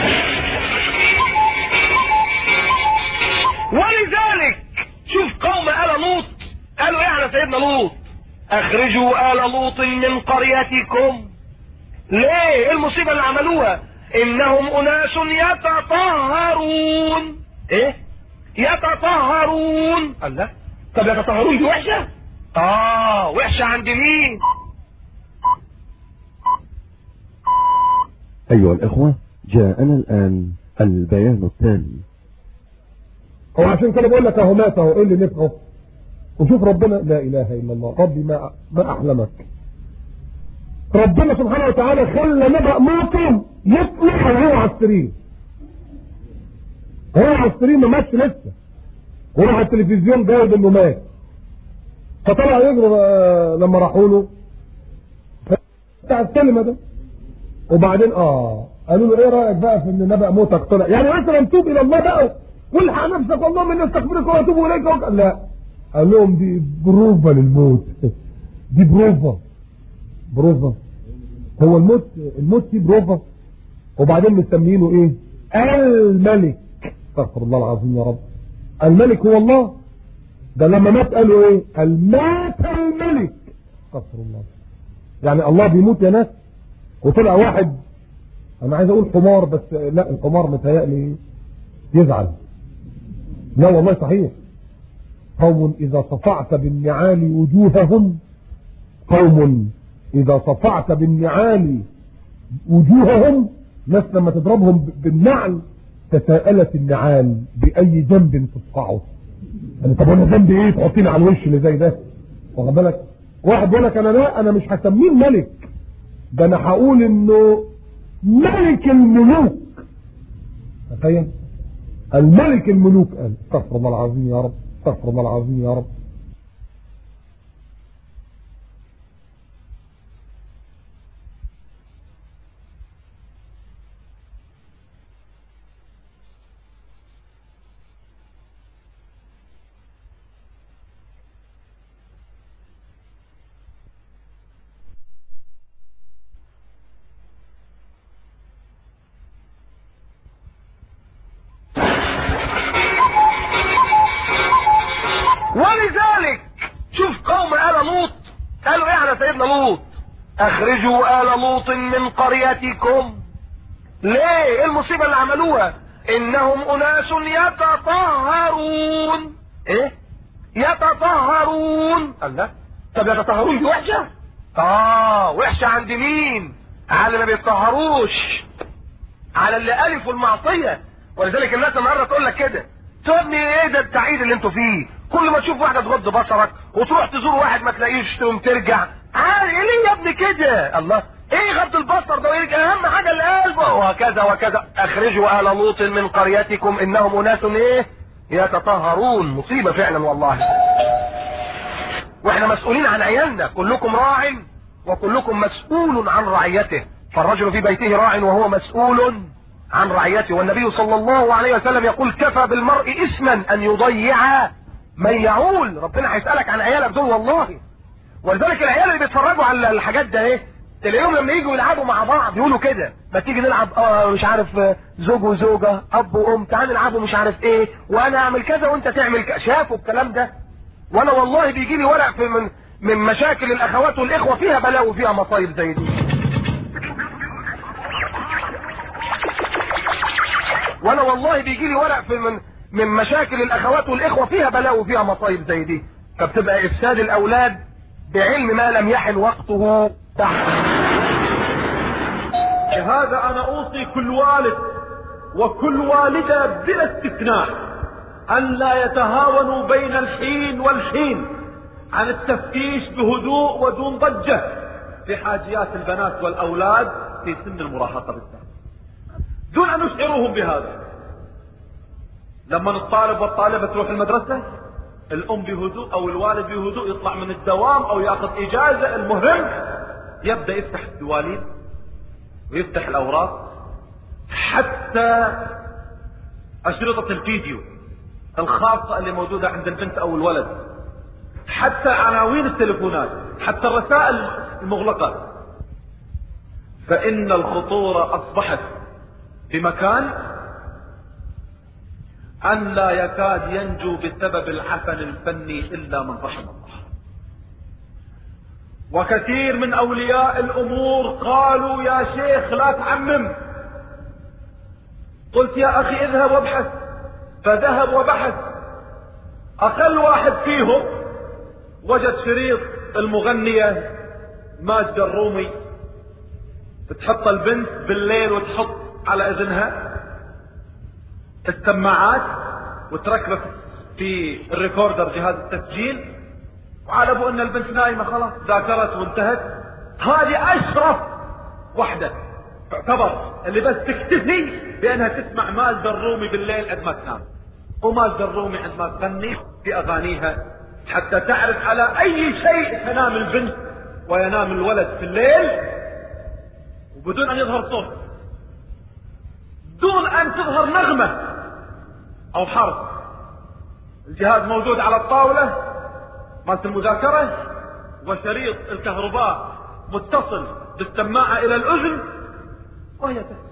ولذلك شوف قوم آل لوط قالوا ايه على سيدنا لوط اخرجوا آل لوط من قريتكم ليه ايه المصيبة اللي عملوها انهم اناس يتطهرون ايه يتطهرون الله طب يتطهرون دي وحشة اه وحشة عند مين أيها الإخوة جاءنا الآن البيان التالي هو عشان كده بقول لك اهو مات اهو ايه اللي نفعه وشوف ربنا لا اله الا الله ربي ما ما احلمك ربنا سبحانه وتعالى خلى نبأ موته يطلع وهو على السرير هو على السرير ما ماتش لسه وراح على التلفزيون جايب انه مات فطلع يجري آه، لما راحوا له بتاع الكلمه ده وبعدين اه قالوا له ايه رايك بقى في ان نبأ موتك طلع يعني مثلا توب الى الله بقى والحق نفسك والله من استغفرك واتوب اليك وك... لا قال لهم دي بروفا للموت دي بروفا بروفا هو الموت الموت دي بروفا وبعدين مسمينه ايه الملك استغفر الله العظيم يا رب الملك هو الله ده لما مات قالوا ايه قال مات الملك استغفر الله يعني الله بيموت يا ناس وطلع واحد انا عايز اقول حمار بس لا الحمار متهيألي يزعل لا والله صحيح قوم اذا صفعت بالنعال وجوههم قوم اذا صفعت بالنعال وجوههم ناس لما تضربهم ب- بالنعل تساءلت النعال باي ذنب تصفعه يعني طب انا ذنبي ايه تحطيني على الوش اللي زي ده واخد بالك واحد بيقول لك انا لا انا مش هسميه ملك ده انا هقول انه ملك الملوك تخيل الملك الملوك قال استغفر الله العظيم يا رب استغفر الله العظيم يا رب اخرجوا آل لوط من قريتكم ليه ايه المصيبة اللي عملوها انهم اناس يتطهرون ايه يتطهرون الله طب يتطهرون دي وحشة اه وحشة عند مين على اللي ما بيتطهروش على اللي الفوا المعصية ولذلك الناس النهارده تقول لك كده تقول ايه ده التعيد اللي انتوا فيه كل ما تشوف واحده تغض بصرك وتروح تزور واحد ما تلاقيش تقوم ترجع عارف ايه ليه يا ابني كده الله ايه غض البصر ده وإيه؟ اهم حاجه القلب وهكذا وكذا اخرجوا اهل لوط من قريتكم انهم اناس ايه يتطهرون مصيبه فعلا والله واحنا مسؤولين عن عيالنا كلكم راع وكلكم مسؤول عن رعيته فالرجل في بيته راع وهو مسؤول عن رعيته والنبي صلى الله عليه وسلم يقول كفى بالمرء اسما ان يضيع من يعول ربنا هيسألك عن عيالك دول والله ولذلك العيال اللي بيتفرجوا على الحاجات ده ايه تلاقيهم لما يجوا يلعبوا مع بعض يقولوا كده ما تيجي نلعب اه مش عارف آه، زوج وزوجة اب وام تعال نلعبوا مش عارف ايه وانا اعمل كذا وانت تعمل كذا شافوا الكلام ده وانا والله بيجي لي ورق في من من مشاكل الاخوات والاخوه فيها بلاوي وفيها مصايب زي دي وانا والله بيجي لي ورق في من من مشاكل الاخوات والاخوه فيها بلاوي وفيها مصايب زي دي فبتبقى افساد الاولاد بعلم ما لم يحن وقته تحت لهذا انا اوصي كل والد وكل والدة بلا استثناء ان لا يتهاونوا بين الحين والحين عن التفتيش بهدوء ودون ضجة في حاجيات البنات والاولاد في سن المراهقة بالذات دون ان نشعرهم بهذا لما الطالب والطالبة تروح المدرسة الام بهدوء او الوالد بهدوء يطلع من الدوام او ياخذ اجازة المهم يبدأ يفتح الدواليب ويفتح الاوراق حتى اشرطة الفيديو الخاصة اللي موجودة عند البنت او الولد حتى عناوين التلفونات حتى الرسائل المغلقة فان الخطورة اصبحت بمكان ان لا يكاد ينجو بسبب العفن الفني الا من رحم الله وكثير من اولياء الامور قالوا يا شيخ لا تعمم قلت يا اخي اذهب وابحث فذهب وبحث اقل واحد فيهم وجد شريط المغنية ماجدة الرومي تحط البنت بالليل وتحط على اذنها السماعات وتركبه في الريكوردر جهاز التسجيل وعلى ابو ان البنت نايمه خلاص ذاكرت وانتهت هذه اشرف وحده تعتبر اللي بس تكتفي بانها تسمع ماجدة الرومي بالليل قد ما تنام وماجدة الرومي عندما تغني في اغانيها حتى تعرف على اي شيء تنام البنت وينام الولد في الليل وبدون ان يظهر صوت دون ان تظهر نغمة او حرف الجهاز موجود على الطاولة مالت المذاكرة وشريط الكهرباء متصل بالسماعة الى الاذن وهي تسمع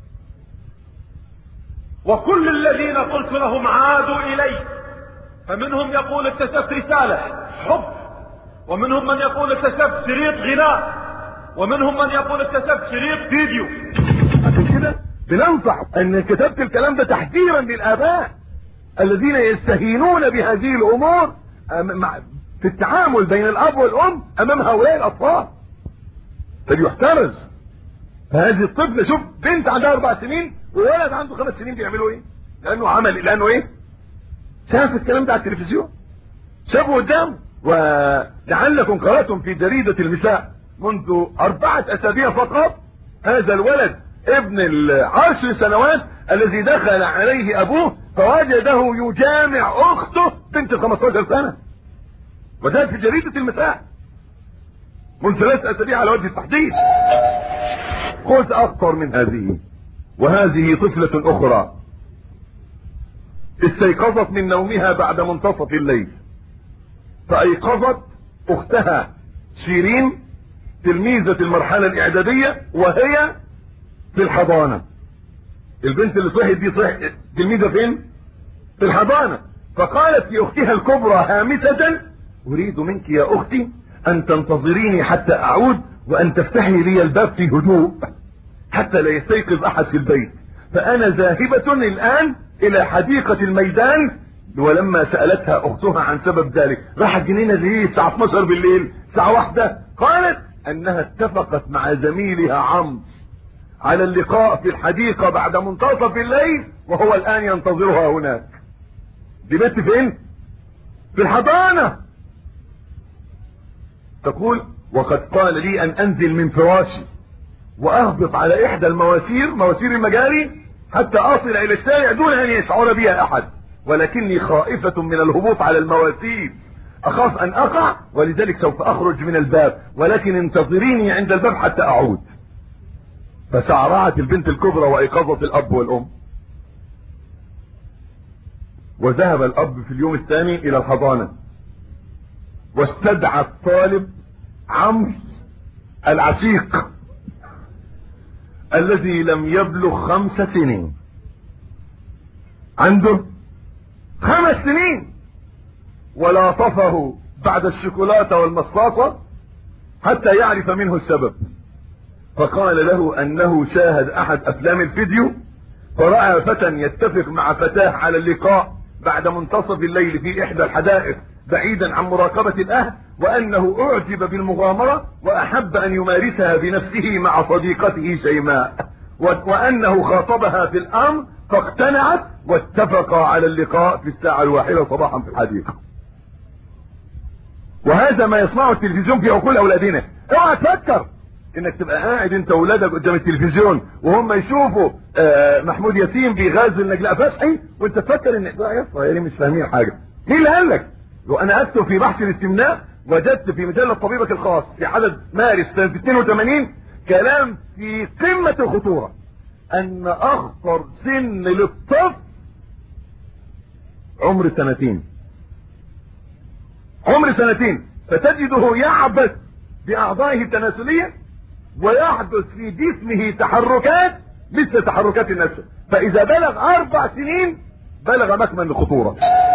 وكل الذين قلت لهم عادوا الي فمنهم يقول اكتسبت رسالة حب ومنهم من يقول اكتسبت شريط غناء ومنهم من يقول اكتسبت شريط فيديو عشان كده بننصح ان كتبت الكلام ده تحذيرا للاباء الذين يستهينون بهذه الامور أم- مع- في التعامل بين الاب والام امام هؤلاء الاطفال فليحترز فهذه الطفلة شوف بنت عندها اربع سنين وولد عنده خمس سنين بيعملوا ايه لانه عمل لانه ايه شاف الكلام ده على التلفزيون شافه قدامه ولعلكم قرأتم في جريدة المساء منذ أربعة أسابيع فقط هذا الولد ابن العشر سنوات الذي دخل عليه أبوه فوجده يجامع أخته بنت ال 15 سنة وده في جريدة المساء منذ ثلاث أسابيع على وجه التحديد خذ أكثر من هذه وهذه طفلة أخرى استيقظت من نومها بعد منتصف الليل فأيقظت أختها شيرين تلميذة المرحلة الإعدادية وهي في الحضانة البنت اللي صحت دي صحت تلميذة فين؟ في الحضانة فقالت لأختها الكبرى هامسة أريد منك يا أختي أن تنتظريني حتى أعود وان تفتحي لي الباب في هدوء حتى لا يستيقظ احد في البيت فانا ذاهبة الان الى حديقة الميدان ولما سألتها اختها عن سبب ذلك راحت جنينة ليه الساعة 12 بالليل الساعة واحدة قالت انها اتفقت مع زميلها عمرو على اللقاء في الحديقة بعد منتصف الليل وهو الان ينتظرها هناك دي بنت فين في الحضانة تقول وقد قال لي ان انزل من فراشي واهبط على احدى المواسير مواسير المجاري حتى اصل الى الشارع دون ان يشعر بها احد ولكني خائفة من الهبوط على المواسير اخاف ان اقع ولذلك سوف اخرج من الباب ولكن انتظريني عند الباب حتى اعود فسعرعت البنت الكبرى وايقظت الاب والام وذهب الاب في اليوم الثاني الى الحضانة واستدعى الطالب عمرو العتيق الذي لم يبلغ خمس سنين عنده خمس سنين ولاطفه بعد الشوكولاتة والمصاصة حتى يعرف منه السبب فقال له انه شاهد احد افلام الفيديو فرأى فتى يتفق مع فتاة على اللقاء بعد منتصف الليل في احدى الحدائق بعيدا عن مراقبة الاهل وانه اعجب بالمغامرة واحب ان يمارسها بنفسه مع صديقته شيماء وانه خاطبها في الامر فاقتنعت واتفقا على اللقاء في الساعة الواحدة صباحا في الحديقة وهذا ما يصنعه التلفزيون في عقول اولادنا اوعى تفكر انك تبقى قاعد انت واولادك قدام التلفزيون وهم يشوفوا آه محمود ياسين بيغازل نجلاء فتحي وانت تفكر ان ده يا صغيرين مش فاهمين حاجه مين اللي قال لك وانا اكتب في بحث الاستمناء وجدت في مجله طبيبك الخاص في عدد مارس سنه 82 كلام في قمه الخطوره ان اخطر سن للطفل عمر سنتين عمر سنتين فتجده يعبث باعضائه التناسليه ويحدث في جسمه تحركات مثل تحركات النفس فاذا بلغ اربع سنين بلغ مكمن الخطورة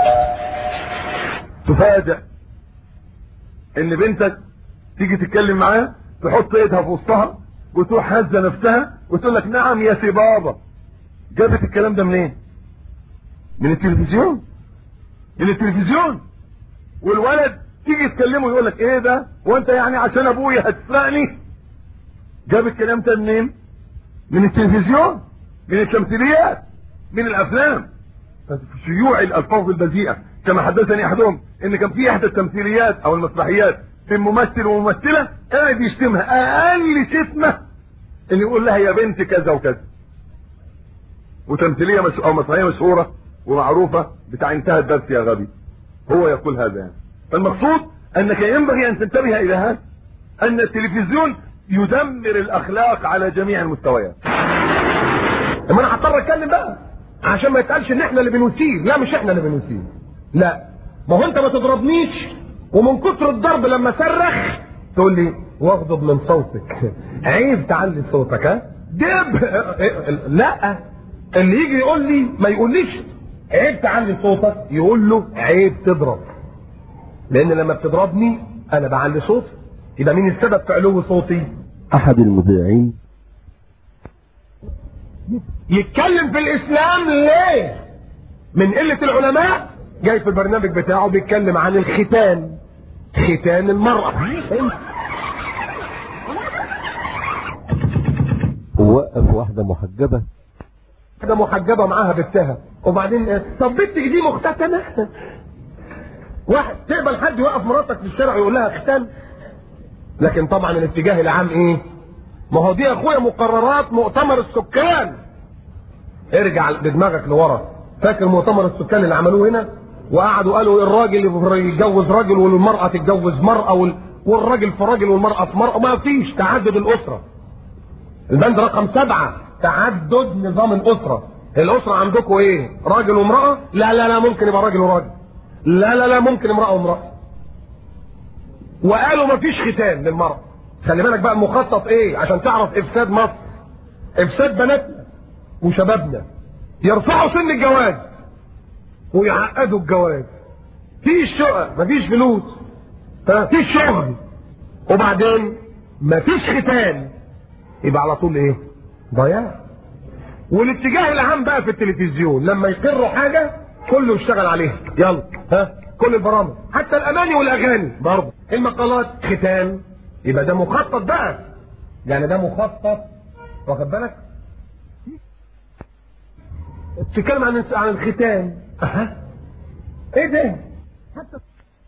تفاجأ ان بنتك تيجي تتكلم معاها تحط ايدها في وسطها وتروح هزه نفسها وتقول لك نعم يا سي بابا جابت الكلام ده منين من التلفزيون من التلفزيون والولد تيجي تكلمه يقول لك ايه ده وانت يعني عشان ابويا هتسرقني جاب الكلام ده منين من التلفزيون من التمثيليات من الافلام شيوع الالفاظ البذيئه كما حدثني احدهم ان كان في احدى التمثيليات او المسرحيات في ممثل وممثله قاعد يشتمها اقل شتمه ان يقول لها يا بنت كذا وكذا وتمثيليه مش... او مسرحيه مشهوره ومعروفه بتاع انتهى الدرس يا غبي هو يقول هذا يعني فالمقصود انك ينبغي ان تنتبه الى هذا ان التلفزيون يدمر الاخلاق على جميع المستويات اما انا هضطر اتكلم بقى عشان ما يتقالش ان احنا اللي بنسيب لا مش احنا اللي بنسيب لا ما هو انت ما تضربنيش ومن كتر الضرب لما صرخ تقول لي واغضب من صوتك عيب تعلي صوتك ها دب لا اللي يجي يقول لي ما يقوليش عيب تعلي صوتك يقول له عيب تضرب لان لما بتضربني انا بعلي صوتي يبقى مين السبب في علو صوتي أحد المذيعين يتكلم في الاسلام ليه من قلة العلماء جاي في البرنامج بتاعه بيتكلم عن الختان ختان المرأة ووقف واحدة محجبة واحدة محجبة معاها بنتها وبعدين طب بنتك دي مختتنة واحد تقبل حد يوقف مراتك في الشارع ويقول لها ختان لكن طبعا الاتجاه العام ايه ما هو دي يا اخويا مقررات مؤتمر السكان ارجع بدماغك لورا فاكر مؤتمر السكان اللي عملوه هنا وقعدوا قالوا الراجل يتجوز راجل والمرأة تتجوز مرأة وال... والراجل في راجل والمرأة في مرأة ما فيش تعدد الأسرة البند رقم سبعة تعدد نظام الأسرة الأسرة عندكم إيه راجل وامرأة لا لا لا ممكن يبقى راجل وراجل لا لا لا ممكن امرأة وامرأة وقالوا ما فيش ختان للمرأة خلي بالك بقى المخطط ايه عشان تعرف افساد مصر افساد بناتنا وشبابنا يرفعوا سن الجواز ويعقدوا الجواز فيش شقق مفيش فلوس فيش شغل وبعدين مفيش ختان يبقى على طول ايه ضياع والاتجاه العام بقى في التلفزيون لما يقروا حاجه كله يشتغل عليها يلا ها كل البرامج حتى الاماني والاغاني برضه المقالات ختان يبقى ده مخطط بقى يعني ده مخطط واخد بالك تتكلم عن عن الختان اها ايه ده حتى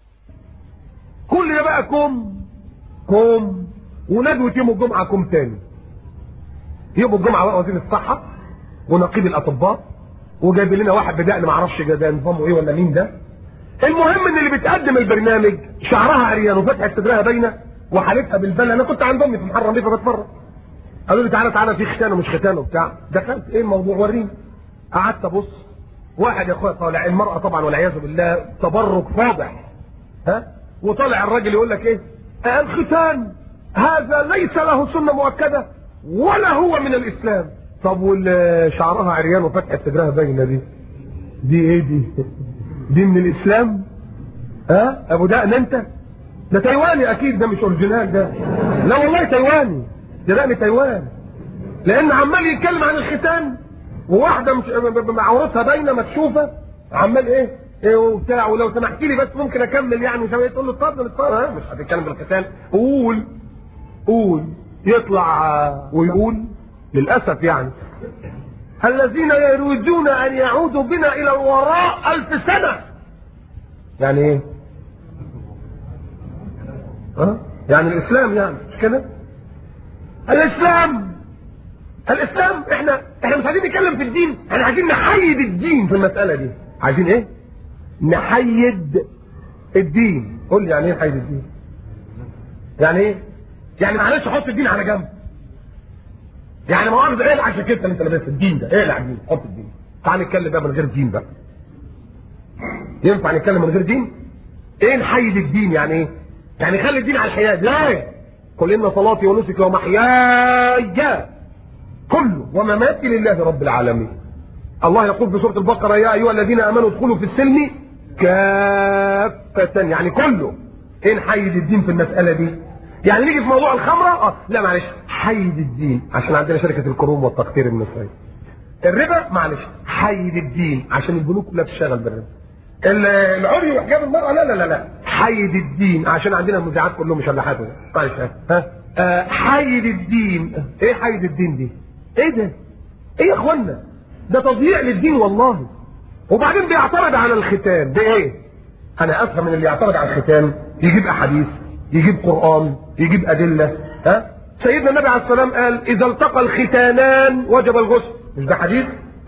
كل ده بقى كم كم وندوة يوم الجمعة كم تاني يوم الجمعة بقى وزير الصحة ونقيب الأطباء وجايب لنا واحد بدقن ما اعرفش ده نظامه ايه ولا مين ده المهم ان اللي بتقدم البرنامج شعرها عريان وفتحة صدرها باينة وحالتها بالبلة انا كنت عند امي في محرم بيه فبتفرج قالوا لي تعالى تعالى في ختان ومش ختان وبتاع دخلت ايه الموضوع وريني قعدت ابص واحد يا اخويا طالع المرأة طبعا والعياذ بالله تبرك فاضح ها وطالع الراجل يقول لك ايه الختان هذا ليس له سنة مؤكدة ولا هو من الاسلام طب واللي شعرها عريان وفتحة صدرها باينة دي دي ايه دي دي من الاسلام ها ابو دقن انت ده تايواني اكيد ده مش اوريجينال ده لا والله تايواني ده دقن تايوان لان عمال يتكلم عن الختان وواحده مش مع عورتها باينه مكشوفه عمال ايه ايه وبتاع ولو سمحت لي بس ممكن اكمل يعني مش تقول له اتفضل اتفضل ها مش هتتكلم بالختان قول قول يطلع ويقول للاسف يعني الذين يريدون ان يعودوا بنا الى الوراء الف سنه يعني ايه ها يعني الاسلام يعني مش كده الاسلام الاسلام احنا احنا مش عايزين نتكلم في الدين احنا عايزين نحيد الدين في المساله دي عايزين ايه نحيد الدين قول لي يعني ايه نحيد الدين يعني ايه يعني معلش حط الدين على جنب يعني مؤاخذة ايه عشان كده اللي انت لابسها الدين ده ايه الدين حط الدين تعال نتكلم بقى من غير دين بقى ينفع نتكلم من غير دين ايه نحيد الدين يعني ايه يعني خلي الدين على الحياة لا قل ان صلاتي ونسكي ومحياي كله ومماتي لله رب العالمين الله يقول في سورة البقرة يا أيها الذين آمنوا ادخلوا في السلم كافة يعني كله ايه نحيد الدين في المسألة دي يعني نيجي في موضوع الخمرة اه لا معلش حيد الدين عشان عندنا شركة الكروم والتقطير المصرية الربا معلش حيد الدين عشان البنوك كلها بتشتغل بالربا العري وحجاب المرأة لا لا لا لا حيد الدين عشان عندنا المذيعات كلهم مشلحات معلش ها آه حيد الدين ايه حيد الدين دي ايه ده ايه يا اخوانا ده تضييع للدين والله وبعدين بيعترض على الختان ده ايه انا افهم من اللي يعترض على الختان يجيب احاديث يجيب قران يجيب ادله ها سيدنا النبي عليه السلام قال اذا التقى الختانان وجب الغسل مش ده حديث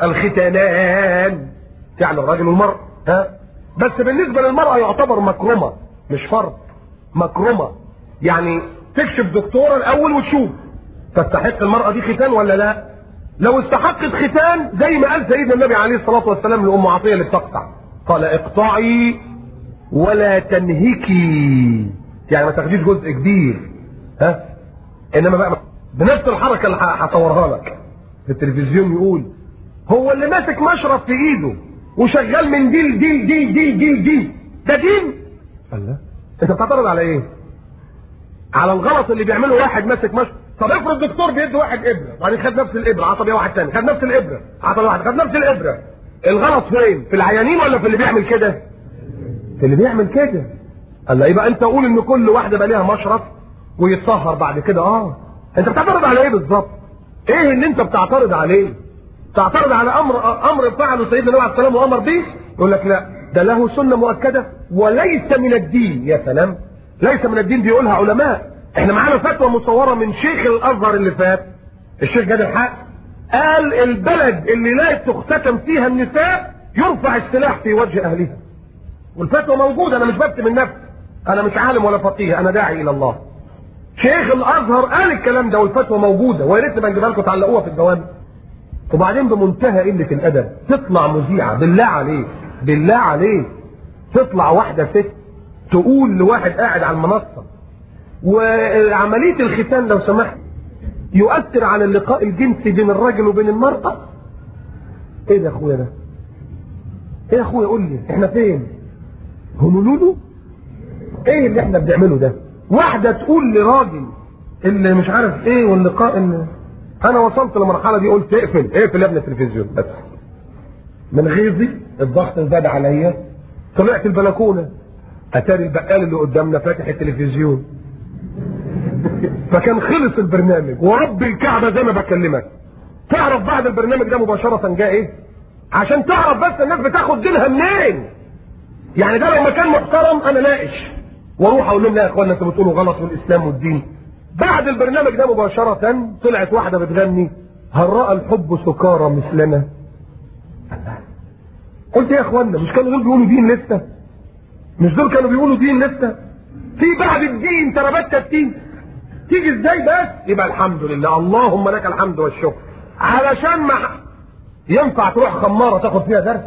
الختانان يعني الراجل والمرأة ها بس بالنسبة للمرأة يعتبر مكرمة مش فرض مكرمة يعني تكشف دكتورة الاول وتشوف تستحق المرأة دي ختان ولا لا لو استحقت ختان زي ما قال سيدنا النبي عليه الصلاة والسلام لأم عطية اللي بتقطع قال اقطعي ولا تنهكي يعني ما تاخديش جزء كبير ها انما بقى بنفس الحركة اللي هصورها لك في التلفزيون يقول هو اللي ماسك مشرب في ايده وشغال من ديل ديل ديل ديل ديل ديل ده دين الله انت بتعترض على ايه على الغلط اللي بيعمله واحد ماسك مشرب طب افرض الدكتور بيدي واحد ابره وبعدين خد نفس الابره عطى بيها واحد تاني خد نفس الابره عطى واحد خد نفس الابره الغلط فين في العيانين ولا في اللي بيعمل كده في اللي بيعمل كده قال يبقى انت قول ان كل واحده بقى ليها مشرف ويتطهر بعد كده اه انت بتعترض على ايه بالظبط ايه اللي انت بتعترض عليه تعترض على امر امر فعله سيدنا النبي عليه السلام وامر به يقول لك لا ده له سنه مؤكده وليس من الدين يا سلام ليس من الدين بيقولها علماء احنا معانا فتوى مصوره من شيخ الازهر اللي فات الشيخ جاد الحق قال البلد اللي لا تختتم فيها النساء يرفع السلاح في وجه اهلها والفتوى موجوده انا مش بكتب من نفسي انا مش عالم ولا فقيه انا داعي الى الله شيخ الازهر قال الكلام ده والفتوى موجوده ويا ريت نبقى نجيبها لكم تعلقوها في الجواب وبعدين بمنتهى قله الادب تطلع مذيعه بالله عليك بالله عليك تطلع واحده ست تقول لواحد قاعد على المنصه وعمليه الختان لو سمحت يؤثر على اللقاء الجنسي بين الراجل وبين المراه ايه ده يا اخويا ده ايه يا اخويا قول لي احنا فين هونولولو ايه اللي احنا بنعمله ده واحده تقول لراجل اللي مش عارف ايه واللقاء ان انا وصلت للمرحله دي قلت اقفل اقفل يا ابني التلفزيون بس من غيظي الضغط زاد عليا طلعت البلكونه اتاري البقال اللي قدامنا فاتح التلفزيون فكان خلص البرنامج ورب الكعبه زي ما بكلمك تعرف بعد البرنامج ده مباشره جاء ايه عشان تعرف بس الناس بتاخد دينها منين يعني ده لو مكان محترم انا ناقش واروح اقول لهم لا يا اخوانا انتوا بتقولوا غلط والاسلام والدين بعد البرنامج ده مباشره طلعت واحده بتغني هل راى الحب سكارى مثلنا قلت يا اخوانا مش كانوا دول بيقولوا دين لسه مش دول كانوا بيقولوا دين لسه في بعد الدين تربات تبتين تيجي ازاي بس يبقى الحمد لله اللهم لك الحمد والشكر علشان ما ينفع تروح خماره تاخد فيها درس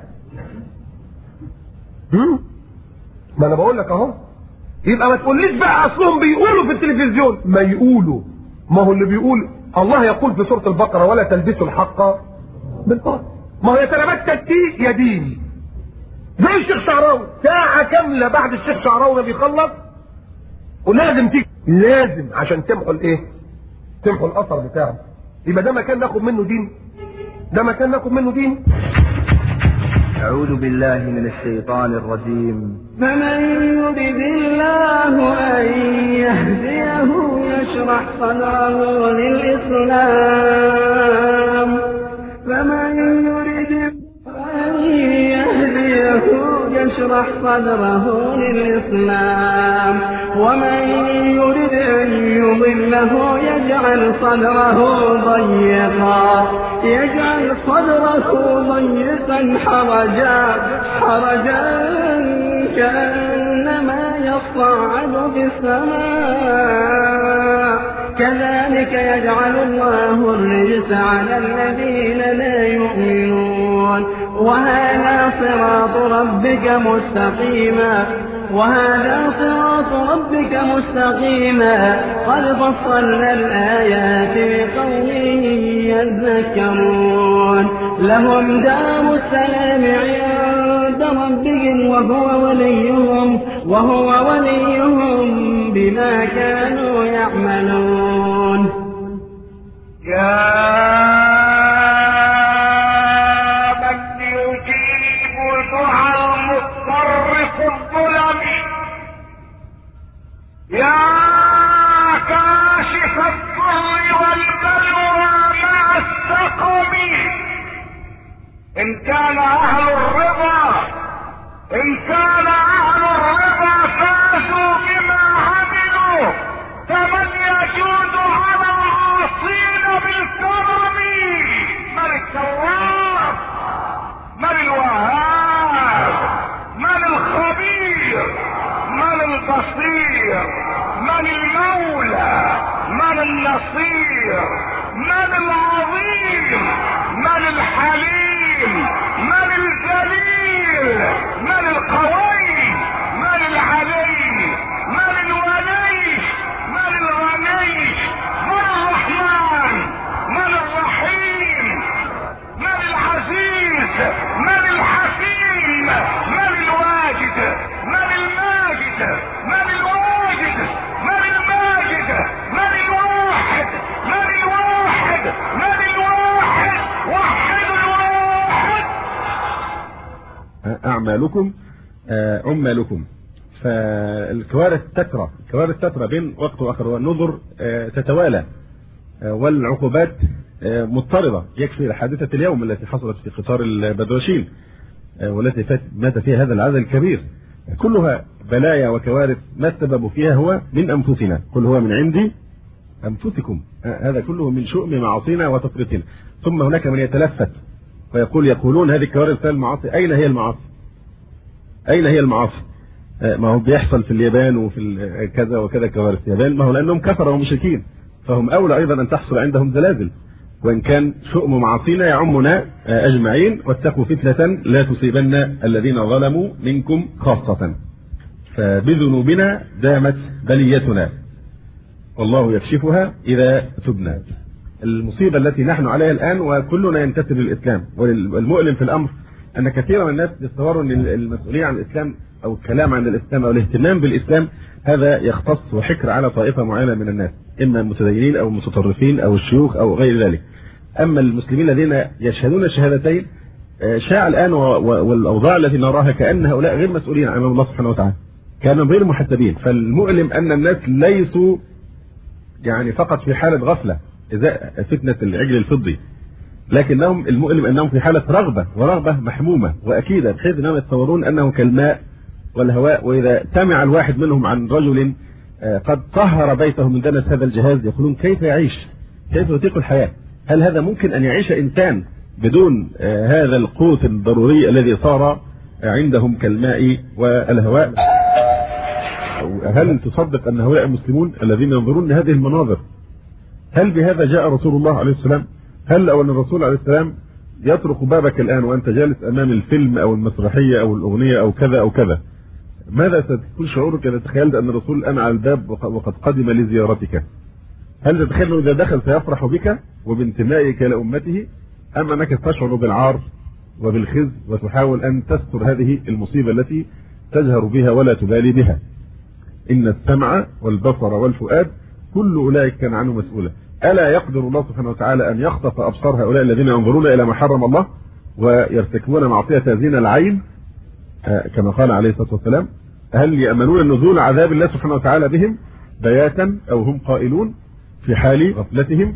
هم؟ ما انا بقول لك اهو يبقى ما تقوليش بقى اصلهم بيقولوا في التلفزيون ما يقولوا ما هو اللي بيقول الله يقول في سوره البقره ولا تلبسوا الحق بالباطل ما هو يا كلمات تكتيك يا دين زي الشيخ شعراوي ساعة كاملة بعد الشيخ شعراوي ما بيخلص ولازم تيجي لازم عشان تمحوا الايه؟ تمحوا الاثر بتاعه يبقى ده مكان ناخد منه دين ده مكان ناخد منه دين أعوذ بالله من الشيطان الرجيم فمن يرد الله أن يهديه يشرح صدره للإسلام فمن يرد أن يهديه يشرح صدره للإسلام ومن يرد أن يضله يجعل صدره ضيقا يجعل صدره ضيقا حرجا حرجا كأنما يصعد في السماء كذلك يجعل الله الرجس على الذين لا يؤمنون وهذا صراط ربك مستقيما وهذا صراط ربك مستقيما قد فصلنا الآيات لقوم يذكرون لهم دار السلام عند ربهم وهو وليهم وهو وليهم بما كانوا يعملون يا من يجيب دعاء المضطر في الظلم يا كاشف الضر والبلوى مع السقم ان كان اهل الرضا ان كان اهل الرضا فازوا بما عملوا فمن يجود على العاصين بالكرم من التواب من الوهاب من الخبير من البصير من المولى من النصير من العظيم من الحليم من الجليل من القوي من العلي من الولي من الغني من الرحمن من الرحيم من العزيز من الحكيم من الواجد من الماجد من الواجد من الماجد من الواحد من الواحد من الواحد وحد الواحد أعمالكم آه، عمالكم فالكوارث تترى الكوارث تترى بين وقت وآخر والنظر آه، تتوالى آه، والعقوبات آه، مضطردة يكفي حادثة اليوم التي حصلت في قطار البدوشين آه، والتي فات مات فيها هذا العدد الكبير كلها بلايا وكوارث ما السبب فيها هو من أنفسنا قل هو من عندي أنفسكم آه، هذا كله من شؤم معاصينا وتفريطنا ثم هناك من يتلفت ويقول يقولون هذه الكوارث المعاصي أين هي المعاصي أين هي المعاصي آه، ما هو بيحصل في اليابان وفي ال- كذا وكذا كوارث اليابان ما هو لأنهم كفروا ومشركين فهم أولى أيضا أن تحصل عندهم زلازل وإن كان شؤم معاصينا يعمنا آه، أجمعين واتقوا فتنة لا تصيبن الذين ظلموا منكم خاصة فبذنوبنا دامت بليتنا والله يكشفها إذا تبنا المصيبة التي نحن عليها الآن وكلنا ينتسب للإسلام والمؤلم في الأمر أن كثيرا من الناس يتصوروا أن المسؤولية عن الإسلام أو الكلام عن الإسلام أو الاهتمام بالإسلام هذا يختص وحكر على طائفة معينة من الناس اما المتدينين او المتطرفين او الشيوخ او غير ذلك اما المسلمين الذين يشهدون الشهادتين آه، شاع الان و- و- والاوضاع التي نراها كان هؤلاء غير مسؤولين امام الله سبحانه وتعالى كانوا غير محسبين فالمؤلم ان الناس ليسوا يعني فقط في حاله غفله ازاء فتنه العجل الفضي لكنهم المؤلم انهم في حاله رغبه ورغبه محمومه واكيده بحيث انهم يتصورون انه كالماء والهواء واذا سمع الواحد منهم عن رجل آه، قد طهر بيته من دنس هذا الجهاز يقولون كيف يعيش؟ كيف يطيق الحياه؟ هل هذا ممكن ان يعيش انسان بدون آه، هذا القوت الضروري الذي صار آه، عندهم كالماء والهواء؟ هل تصدق ان هؤلاء المسلمون الذين ينظرون لهذه المناظر هل بهذا جاء رسول الله عليه السلام؟ هل او ان الرسول عليه السلام يطرق بابك الان وانت جالس امام الفيلم او المسرحيه او الاغنيه او كذا او كذا ماذا ستكون شعورك اذا تخيلت ان الرسول الان على الباب وق- وقد قدم لزيارتك هل تتخيل انه اذا دخل سيفرح بك وبانتمائك لامته ام انك تشعر بالعار وبالخزي وتحاول ان تستر هذه المصيبه التي تجهر بها ولا تبالي بها ان السمع والبصر والفؤاد كل اولئك كان عنه مسؤولا الا يقدر الله سبحانه وتعالى ان يخطف ابصار هؤلاء الذين ينظرون الى ما حرم الله ويرتكبون معصيه زين العين آه، كما قال عليه الصلاه والسلام هل يامنون نزول عذاب الله سبحانه وتعالى بهم بياتا او هم قائلون في حال غفلتهم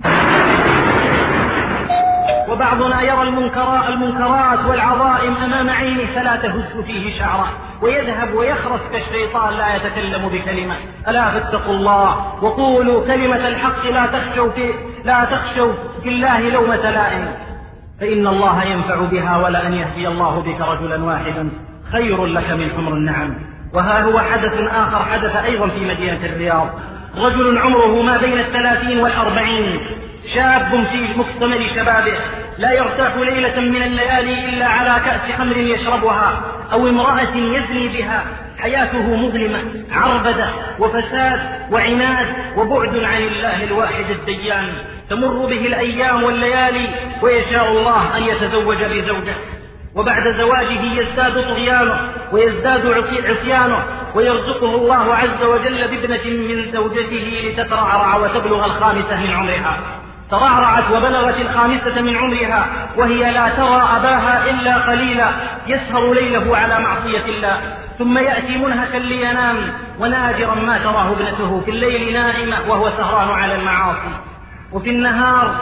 وبعضنا يرى المنكرات, المنكرات والعظائم أمام عينه فلا تهز فيه شعره ويذهب ويخرس كالشيطان لا يتكلم بكلمة ألا فاتقوا الله وقولوا كلمة الحق لا تخشوا في لا تخشوا في الله لومة لائم فإن الله ينفع بها ولأن يهدي الله بك رجلا واحدا خير لك من حمر النعم وها هو حدث آخر حدث أيضا في مدينة الرياض رجل عمره ما بين الثلاثين والأربعين شاب في مكتمل شبابه لا يرتاح ليلة من الليالي إلا على كأس خمر يشربها أو امرأة يزني بها حياته مظلمة عربدة وفساد وعناد وبعد عن الله الواحد الديان تمر به الأيام والليالي ويشاء الله أن يتزوج بزوجة وبعد زواجه يزداد طغيانه ويزداد عصي- عصيانه ويرزقه الله عز وجل بابنة من زوجته لتترعرع وتبلغ الخامسة من عمرها ترعرعت وبلغت الخامسة من عمرها وهي لا ترى أباها إلا قليلا يسهر ليله على معصية الله ثم يأتي منهكا لينام ونادرا ما تراه ابنته في الليل نائمة وهو سهران على المعاصي وفي النهار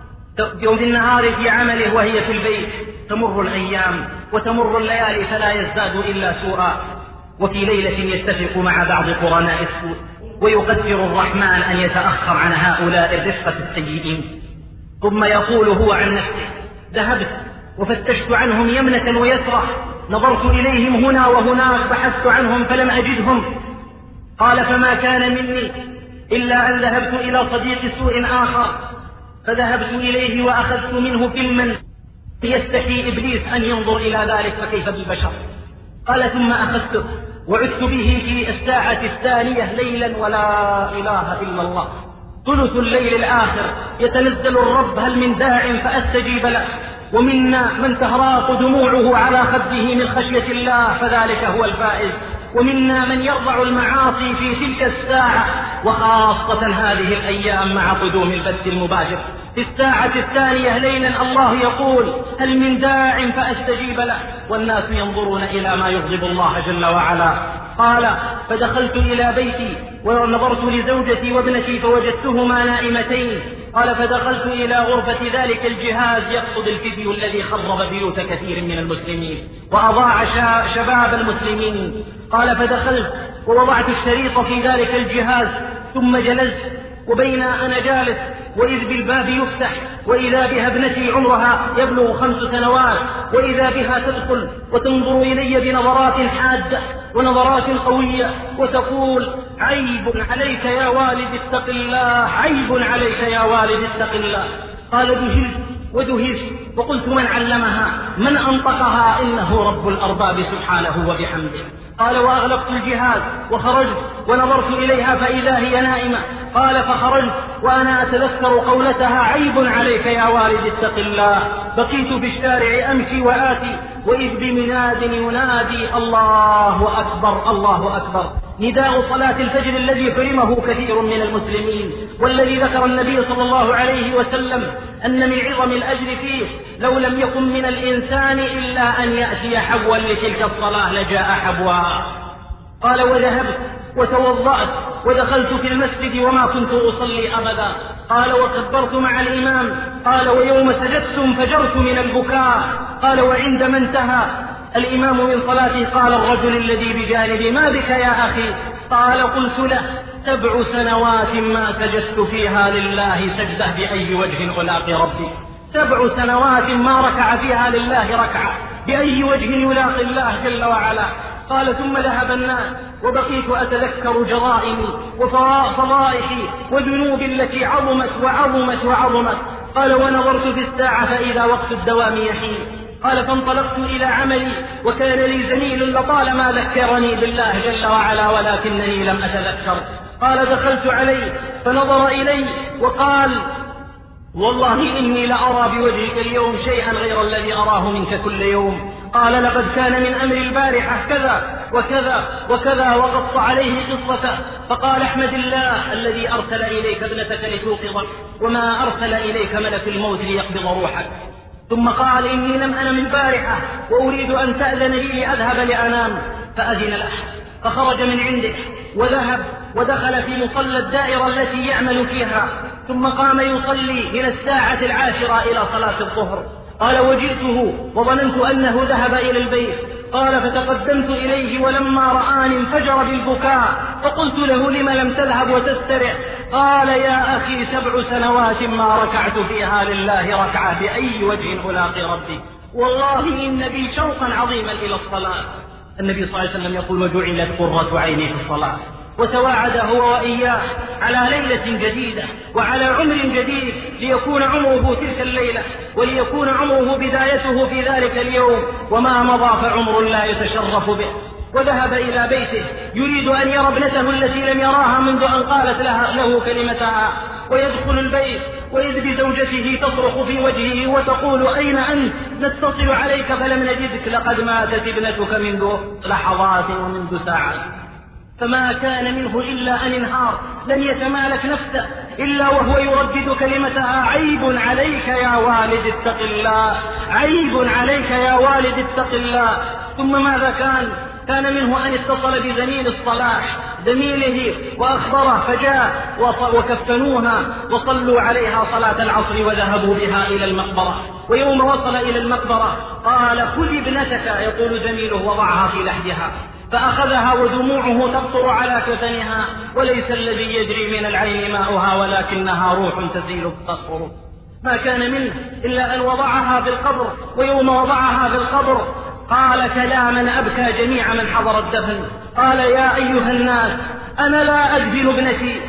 وفي النهار في عمله وهي في البيت تمر الأيام وتمر الليالي فلا يزداد إلا سوءا وفي ليلة يتفق مع بعض قرناء السوء ويقدر الرحمن أن يتأخر عن هؤلاء الرفقة السيئين ثم يقول هو عن نفسه ذهبت وفتشت عنهم يمنة ويسرة نظرت إليهم هنا وهناك بحثت عنهم فلم أجدهم قال فما كان مني إلا أن ذهبت إلى صديق سوء آخر فذهبت إليه وأخذت منه فيلما يستحي إبليس أن ينظر إلى ذلك فكيف بالبشر قال ثم أخذته وعدت به في الساعة الثانية ليلا ولا إله إلا الله ثلث الليل الآخر يتنزل الرب هل من داع فأستجيب له ومنا من تهراق دموعه على خده من خشية الله فذلك هو الفائز ومنا من يرضع المعاصي في تلك الساعة وخاصة هذه الأيام مع قدوم البث المباشر في الساعة الثانية ليلا الله يقول هل من داع فأستجيب له والناس ينظرون إلى ما يغضب الله جل وعلا قال فدخلت إلى بيتي ونظرت لزوجتي وابنتي فوجدتهما نائمتين قال فدخلت إلى غرفة ذلك الجهاز يقصد الفيديو الذي خرب بيوت كثير من المسلمين وأضاع شا- شباب المسلمين قال فدخلت ووضعت الشريط في ذلك الجهاز ثم جلست وبين أنا جالس وإذ بالباب يفتح وإذا بها ابنتي عمرها يبلغ خمس سنوات وإذا بها تدخل وتنظر إلي بنظرات حادة ونظرات قوية وتقول عيب عليك يا والد اتق الله عيب عليك يا والد اتق الله قال دهلت ودهشت وقلت من علمها من أنطقها إنه رب الأرباب سبحانه وبحمده قال وأغلقت الجهاز وخرجت ونظرت إليها فإذا هي نائمة قال فخرجت وأنا أتذكر قولتها عيب عليك يا والد اتق الله بقيت في الشارع أمشي وآتي وإذ بمناد ينادي الله أكبر الله أكبر نداء صلاة الفجر الذي حرمه كثير من المسلمين والذي ذكر النبي صلى الله عليه وسلم أن من عظم الأجر فيه لو لم يكن من الإنسان إلا أن يأتي حبوا لتلك الصلاة لجاء حبوا قال وذهبت وتوضأت ودخلت في المسجد وما كنت أصلي أبدا قال وكبرت مع الإمام قال ويوم سجدت انفجرت من البكاء قال وعندما انتهى الإمام من صلاته قال الرجل الذي بجانبي ما بك يا أخي قال قلت له سبع سنوات ما سجدت فيها لله سجدة بأي وجه ألاقي ربي سبع سنوات ما ركع فيها لله ركعة بأي وجه يلاقي الله جل وعلا قال ثم ذهب الناس وبقيت أتذكر جرائمي وفضائحي وذنوبي التي عظمت وعظمت وعظمت قال ونظرت في الساعة فإذا وقت الدوام يحين قال فانطلقت إلى عملي وكان لي زميل لطالما ذكرني بالله جل وعلا ولكنني لم أتذكر قال دخلت عليه فنظر إلي وقال والله إني لأرى بوجهك اليوم شيئا غير الذي أراه منك كل يوم قال لقد كان من أمر البارحة كذا وكذا وكذا وقص عليه قصته فقال احمد الله الذي أرسل إليك ابنتك لتوقظك وما أرسل إليك ملك الموت ليقبض روحك ثم قال إني لم أنم البارحة وأريد أن تأذن لي لأذهب لأنام فأذن له فخرج من عنده وذهب ودخل في مصلى الدائرة التي يعمل فيها ثم قام يصلي من الساعة العاشرة إلى صلاة الظهر قال وجئته وظننت أنه ذهب إلى البيت قال فتقدمت إليه ولما رآني انفجر بالبكاء فقلت له لم لم تذهب وتسترع قال يا أخي سبع سنوات ما ركعت فيها لله ركعة بأي وجه ألاقي ربي والله إن بي شوقا عظيما إلى الصلاة النبي صلى الله عليه وسلم يقول وجعلت قرة عيني في الصلاة وتواعد هو وإياه على ليلة جديدة وعلى عمر جديد ليكون عمره تلك الليلة وليكون عمره بدايته في ذلك اليوم وما مضى فعمر لا يتشرف به وذهب إلى بيته يريد أن يرى ابنته التي لم يراها منذ أن قالت لها له كلمتها ويدخل البيت وإذ بزوجته تصرخ في وجهه وتقول أين أنت نتصل عليك فلم نجدك لقد ماتت ابنتك منذ لحظات ومنذ ساعات فما كان منه إلا أن انهار لم يتمالك نفسه إلا وهو يردد كلمتها عيب عليك يا والد اتق الله عيب عليك يا والد اتق الله ثم ماذا كان كان منه أن اتصل بزميل الصلاح زميله وأخبره فجاء وكفنوها وصلوا عليها صلاة العصر وذهبوا بها إلى المقبرة ويوم وصل إلى المقبرة قال خذ ابنتك يقول زميله وضعها في لحدها فأخذها ودموعه تقطر على كفنها وليس الذي يجري من العين ماؤها ولكنها روح تسيل تقطر ما كان منه إلا أن وضعها في القبر ويوم وضعها في القبر قال كلاما أبكى جميع من حضر الدفن قال يا أيها الناس أنا لا أدفن ابنتي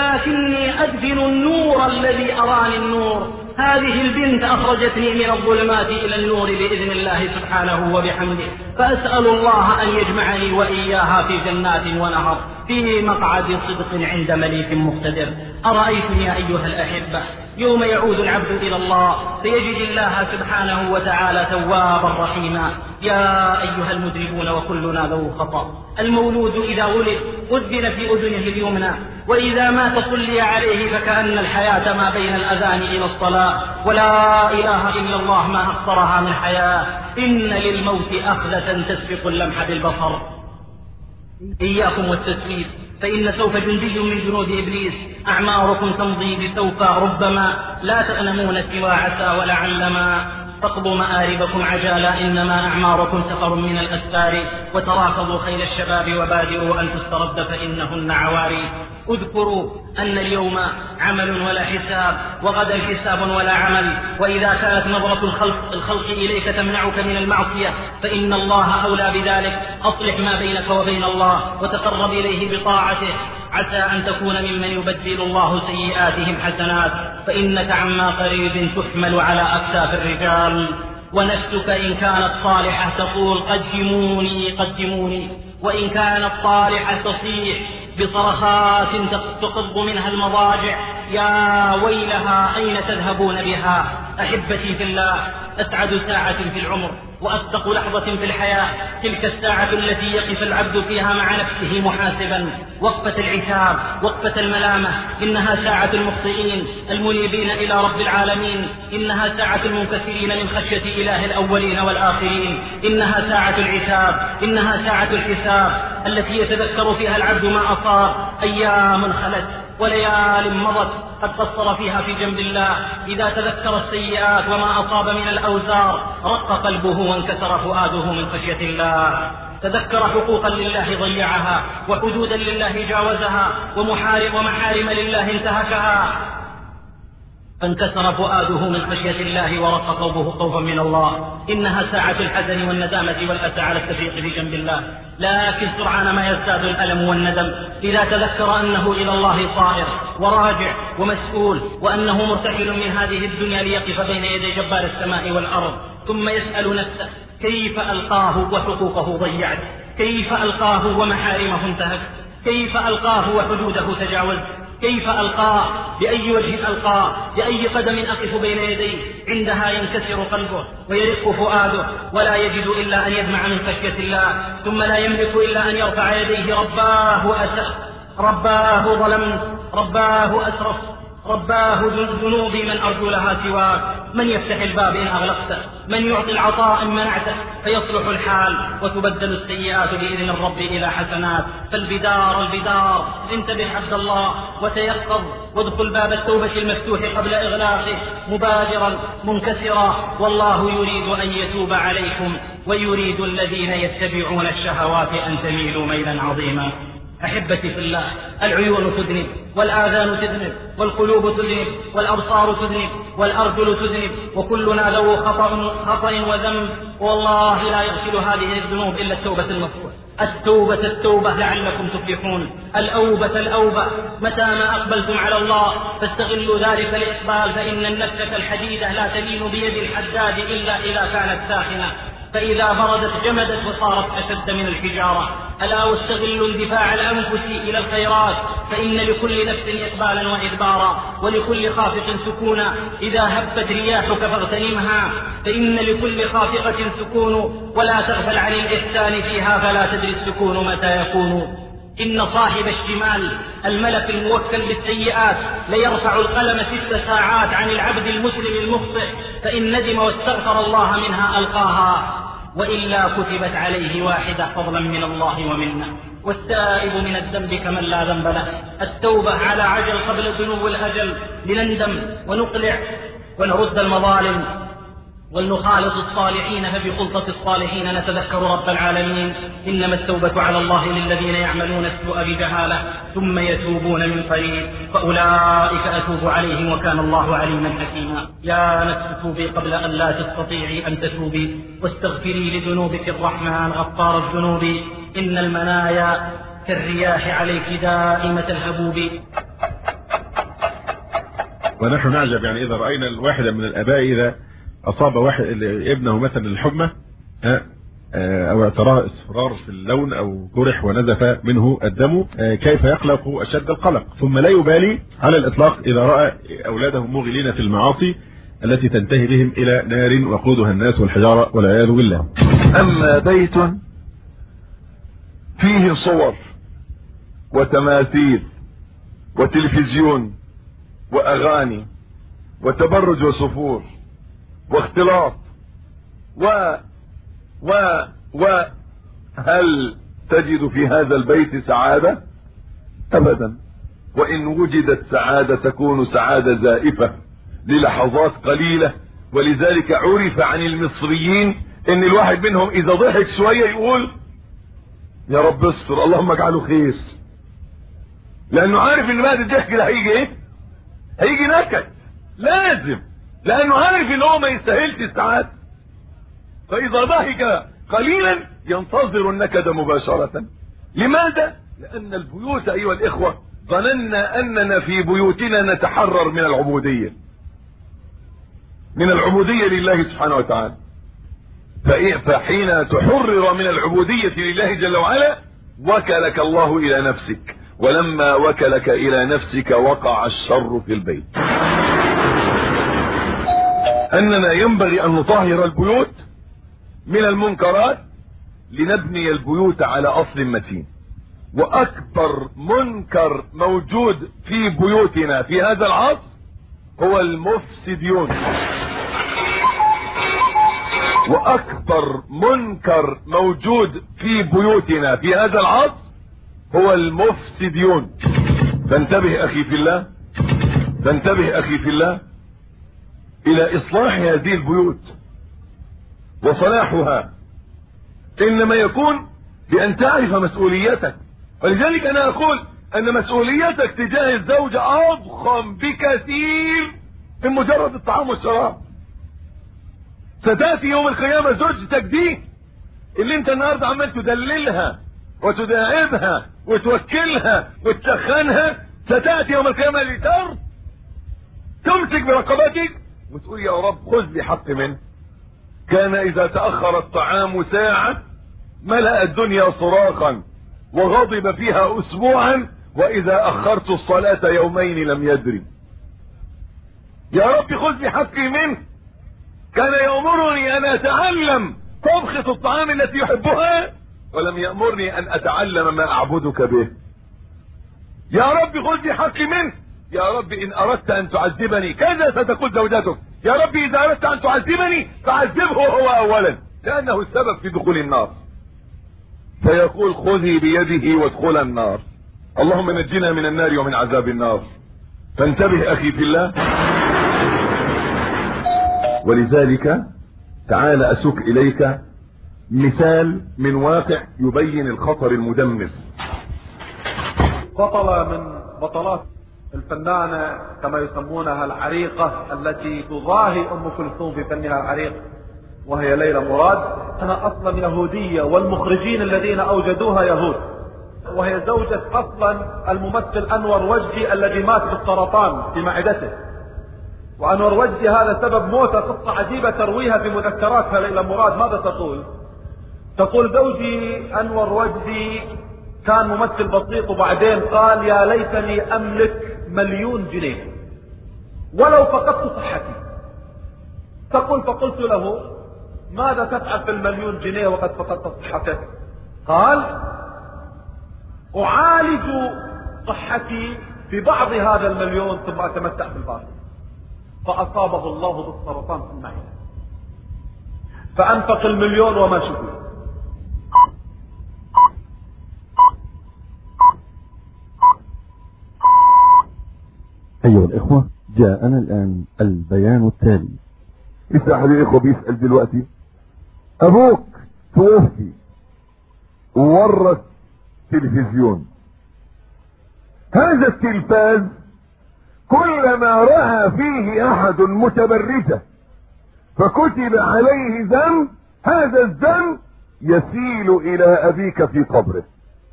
ولكني أدفن النور الذي أراني النور هذه البنت أخرجتني من الظلمات إلى النور بإذن الله سبحانه وبحمده فأسأل الله أن يجمعني وإياها في جنات ونهر في مقعد صدق عند مليك مقتدر أرأيتم يا أيها الأحبة يوم يعود العبد إلى الله فيجد الله سبحانه وتعالى توابا رحيما يا أيها المذنبون وكلنا ذو خطأ المولود إذا ولد أذن في أذنه اليمنى وإذا مات صلي عليه فكأن الحياة ما بين الأذان إلى الصلاة ولا إله إلا الله ما أكثرها من حياة إن للموت أخذة تسبق اللمح بالبصر إياكم والتسويف فإن سوف جندي من جنود إبليس أعماركم تمضي بسوف ربما لا تألمون سوى عسى ولعلما فاقضوا مآربكم عجالا إنما أعماركم سفر من الأسفار وتراكضوا خيل الشباب وبادروا أن تسترد فإنهن عواري اذكروا أن اليوم عمل ولا حساب وغدا حساب ولا عمل وإذا كانت نظرة الخلق, الخلق إليك تمنعك من المعصية فإن الله أولى بذلك أصلح ما بينك وبين الله وتقرب إليه بطاعته عسى أن تكون ممن يبدل الله سيئاتهم حسنات فإنك عما قريب تحمل على أكتاف الرجال ونفسك إن كانت صالحة تقول قدموني قدموني وإن كانت صالحة تصيح بصرخات تقض منها المضاجع يا ويلها أين تذهبون بها أحبتي في الله أسعد ساعة في العمر وأصدق لحظة في الحياة تلك الساعة التي يقف العبد فيها مع نفسه محاسبا وقفة العتاب وقفة الملامة إنها ساعة المخطئين المنيبين إلى رب العالمين إنها ساعة المنكسرين من خشية إله الأولين والآخرين إنها ساعة العتاب إنها ساعة الحساب التي يتذكر فيها العبد ما أصاب أيام خلت وليال مضت قد قصر فيها في جنب الله إذا تذكر السيئات وما أصاب من الأوزار رق قلبه وانكسر فؤاده من خشية الله تذكر حقوقا لله ضيعها وحدودا لله جاوزها ومحارم ومحارم لله انتهكها فانكسر فؤاده من خشية الله ورق قلبه خوفا من الله إنها ساعة الحزن والندامة والأسى على التفريق في جنب الله لكن سرعان ما يزداد الألم والندم إذا تذكر أنه إلى الله صائر وراجع ومسؤول وأنه مرتحل من هذه الدنيا ليقف بين يدي جبار السماء والأرض ثم يسأل نفسه كيف ألقاه وحقوقه ضيعت كيف ألقاه ومحارمه انتهك كيف ألقاه وحدوده تجاوزت كيف ألقاه بأي وجه ألقاه بأي قدم أقف بين يديه عندها ينكسر قلبه ويرق فؤاده ولا يجد إلا أن يدمع من خشية الله ثم لا يملك إلا أن يرفع يديه رباه أسأت رباه ظلمت رباه أسرفت رباه ذنوبي من أرجو لها سواك من يفتح الباب إن أغلقته من يعطي العطاء إن منعته فيصلح الحال وتبدل السيئات بإذن الرب إلى حسنات فالبدار البدار انتبه عبد الله وتيقظ وادخل باب التوبة المفتوح قبل إغلاقه مبادرا منكسرا والله يريد أن يتوب عليكم ويريد الذين يتبعون الشهوات أن تميلوا ميلا عظيما أحبتي في الله العيون تذنب والآذان تذنب والقلوب تذنب والأبصار تذنب والأرجل تذنب وكلنا له خطأ خطأ وذنب والله لا يغسل هذه الذنوب إلا التوبة النصوح التوبة التوبة لعلكم تفلحون الأوبة الأوبة متى ما أقبلتم على الله فاستغلوا ذلك الإقبال فإن النفس الحديدة لا تلين بيد الحداد إلا إذا كانت ساخنة فإذا بردت جمدت وصارت أشد من الحجارة ألا واستغلوا اندفاع الأنفس إلى الخيرات فإن لكل نفس إقبالا وإدبارا ولكل خافق سكونا إذا هبت رياحك فاغتنمها فإن لكل خافقة سكون ولا تغفل عن الإحسان فيها فلا تدري السكون متى يكون إن صاحب الشمال الملك الموكل بالسيئات ليرفع القلم ست ساعات عن العبد المسلم المخطئ فإن ندم واستغفر الله منها ألقاها وإلا كتبت عليه واحدة فضلا من الله ومنا والتائب من الذنب كمن لا ذنب له التوبة على عجل قبل ذنوب الأجل لنندم ونقلع ونرد المظالم ولنخالط الصالحين فبخلطة الصالحين نتذكر رب العالمين إنما التوبة على الله للذين يعملون السوء بجهالة ثم يتوبون من قريب فأولئك أتوب عليهم وكان الله عليما حكيما يا نفس توبي قبل أن لا تستطيعي أن تتوبي واستغفري لذنوبك الرحمن غفار الذنوب إن المنايا كالرياح عليك دائمة الهبوب ونحن نعجب يعني إذا رأينا الواحد من الآباء إذا أصاب واحد ابنه مثلا الحمى أو اعتراه اصفرار في اللون أو جرح ونزف منه الدم كيف يقلق أشد القلق ثم لا يبالي على الإطلاق إذا رأى أولاده مغلين في المعاصي التي تنتهي بهم إلى نار وقودها الناس والحجارة والعياذ بالله أما بيت فيه صور وتماثيل وتلفزيون وأغاني وتبرج وصفور واختلاط و و و هل تجد في هذا البيت سعادة ابدا وان وجدت سعادة تكون سعادة زائفة للحظات قليلة ولذلك عرف عن المصريين ان الواحد منهم اذا ضحك شوية يقول يا رب استر اللهم اجعله خير لانه عارف ان بعد الضحك ده هيجي ايه هيجي نكد لازم لانه عارف ان هو ما يستاهلش السعادة فاذا ضحك قليلا ينتظر النكد مباشرة لماذا لان البيوت ايها الاخوة ظننا اننا في بيوتنا نتحرر من العبودية من العبودية لله سبحانه وتعالى فحين تحرر من العبودية لله جل وعلا وكلك الله الى نفسك ولما وكلك الى نفسك وقع الشر في البيت اننا ينبغي ان نطهر البيوت من المنكرات لنبني البيوت على اصل متين واكبر منكر موجود في بيوتنا في هذا العصر هو المفسدون واكبر منكر موجود في بيوتنا في هذا العصر هو المفسدون فانتبه اخي في الله فانتبه اخي في الله الى اصلاح هذه البيوت وصلاحها انما يكون بان تعرف مسؤوليتك ولذلك انا اقول ان مسؤوليتك تجاه الزوجة اضخم بكثير من مجرد الطعام والشراب ستاتي يوم القيامة زوجتك دي اللي انت النهاردة عمال تدللها وتداعبها وتوكلها وتسخنها ستاتي يوم القيامة لتر تمسك برقبتك وتقول يا رب خذ لي حق منه كان اذا تأخر الطعام ساعة ملأ الدنيا صراخا وغضب فيها اسبوعا واذا اخرت الصلاة يومين لم يدري يا رب خذ لي حقي منه كان يأمرني ان اتعلم طبخة الطعام التي يحبها ولم يأمرني ان اتعلم ما اعبدك به يا رب خذ لي حقي منه يا رب ان اردت ان تعذبني كذا ستقول زوجتك يا رب اذا اردت ان تعذبني فعذبه هو اولا لانه السبب في دخول النار فيقول خذي بيده وادخل النار اللهم نجنا من النار ومن عذاب النار فانتبه اخي في الله ولذلك تعال اسوق اليك مثال من واقع يبين الخطر المدمر بطلة من بطلات الفنانة كما يسمونها العريقة التي تضاهي أم كلثوم في فنها العريق وهي ليلى مراد أنا أصلا يهودية والمخرجين الذين أوجدوها يهود وهي زوجة أصلا الممثل أنور وجدي الذي مات بالسرطان في معدته وأنور وجدي هذا سبب موته قصة عجيبة ترويها في مذكراتها ليلى مراد ماذا تقول تقول زوجي أنور وجدي كان ممثل بسيط وبعدين قال يا ليتني أملك مليون جنيه ولو فقدت صحتي تقول فقلت له ماذا تفعل في المليون جنيه وقد فقدت صحتك قال أعالج صحتي ببعض هذا المليون ثم أتمتع بالباقي فأصابه الله بالسرطان في المعدة فأنفق المليون وما شكر أيها الإخوة جاءنا الآن البيان التالي لسه احد الاخوه بيسال دلوقتي ابوك توفي وورث تلفزيون هذا التلفاز كلما راى فيه احد متبرجه فكتب عليه ذنب هذا الذنب يسيل الى ابيك في قبره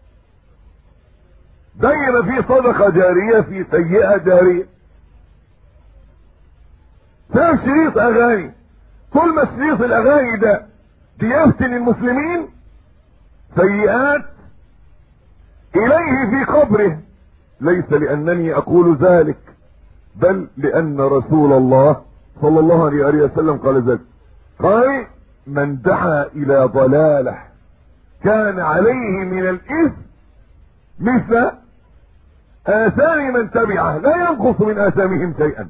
زي ما في صدقه جاريه في سيئه جاريه سام شريط اغاني طول ما شريط الاغاني ده بيفتن المسلمين سيئات اليه في قبره ليس لانني اقول ذلك بل لان رسول الله صلى الله عليه وآله وسلم قال ذلك قال من دعا الى ضلاله كان عليه من الاثم مثل اثام من تبعه لا ينقص من اثامهم شيئا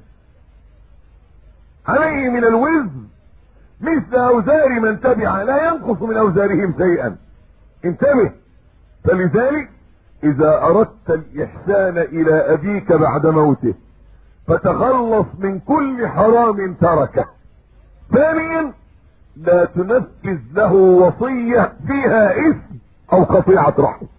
عليه من الوزر مثل اوزار من تبع لا ينقص من اوزارهم شيئا انتبه فلذلك اذا اردت الاحسان الى ابيك بعد موته فتخلص من كل حرام تركه ثانيا لا تنفذ له وصية فيها اسم او قطيعة رحم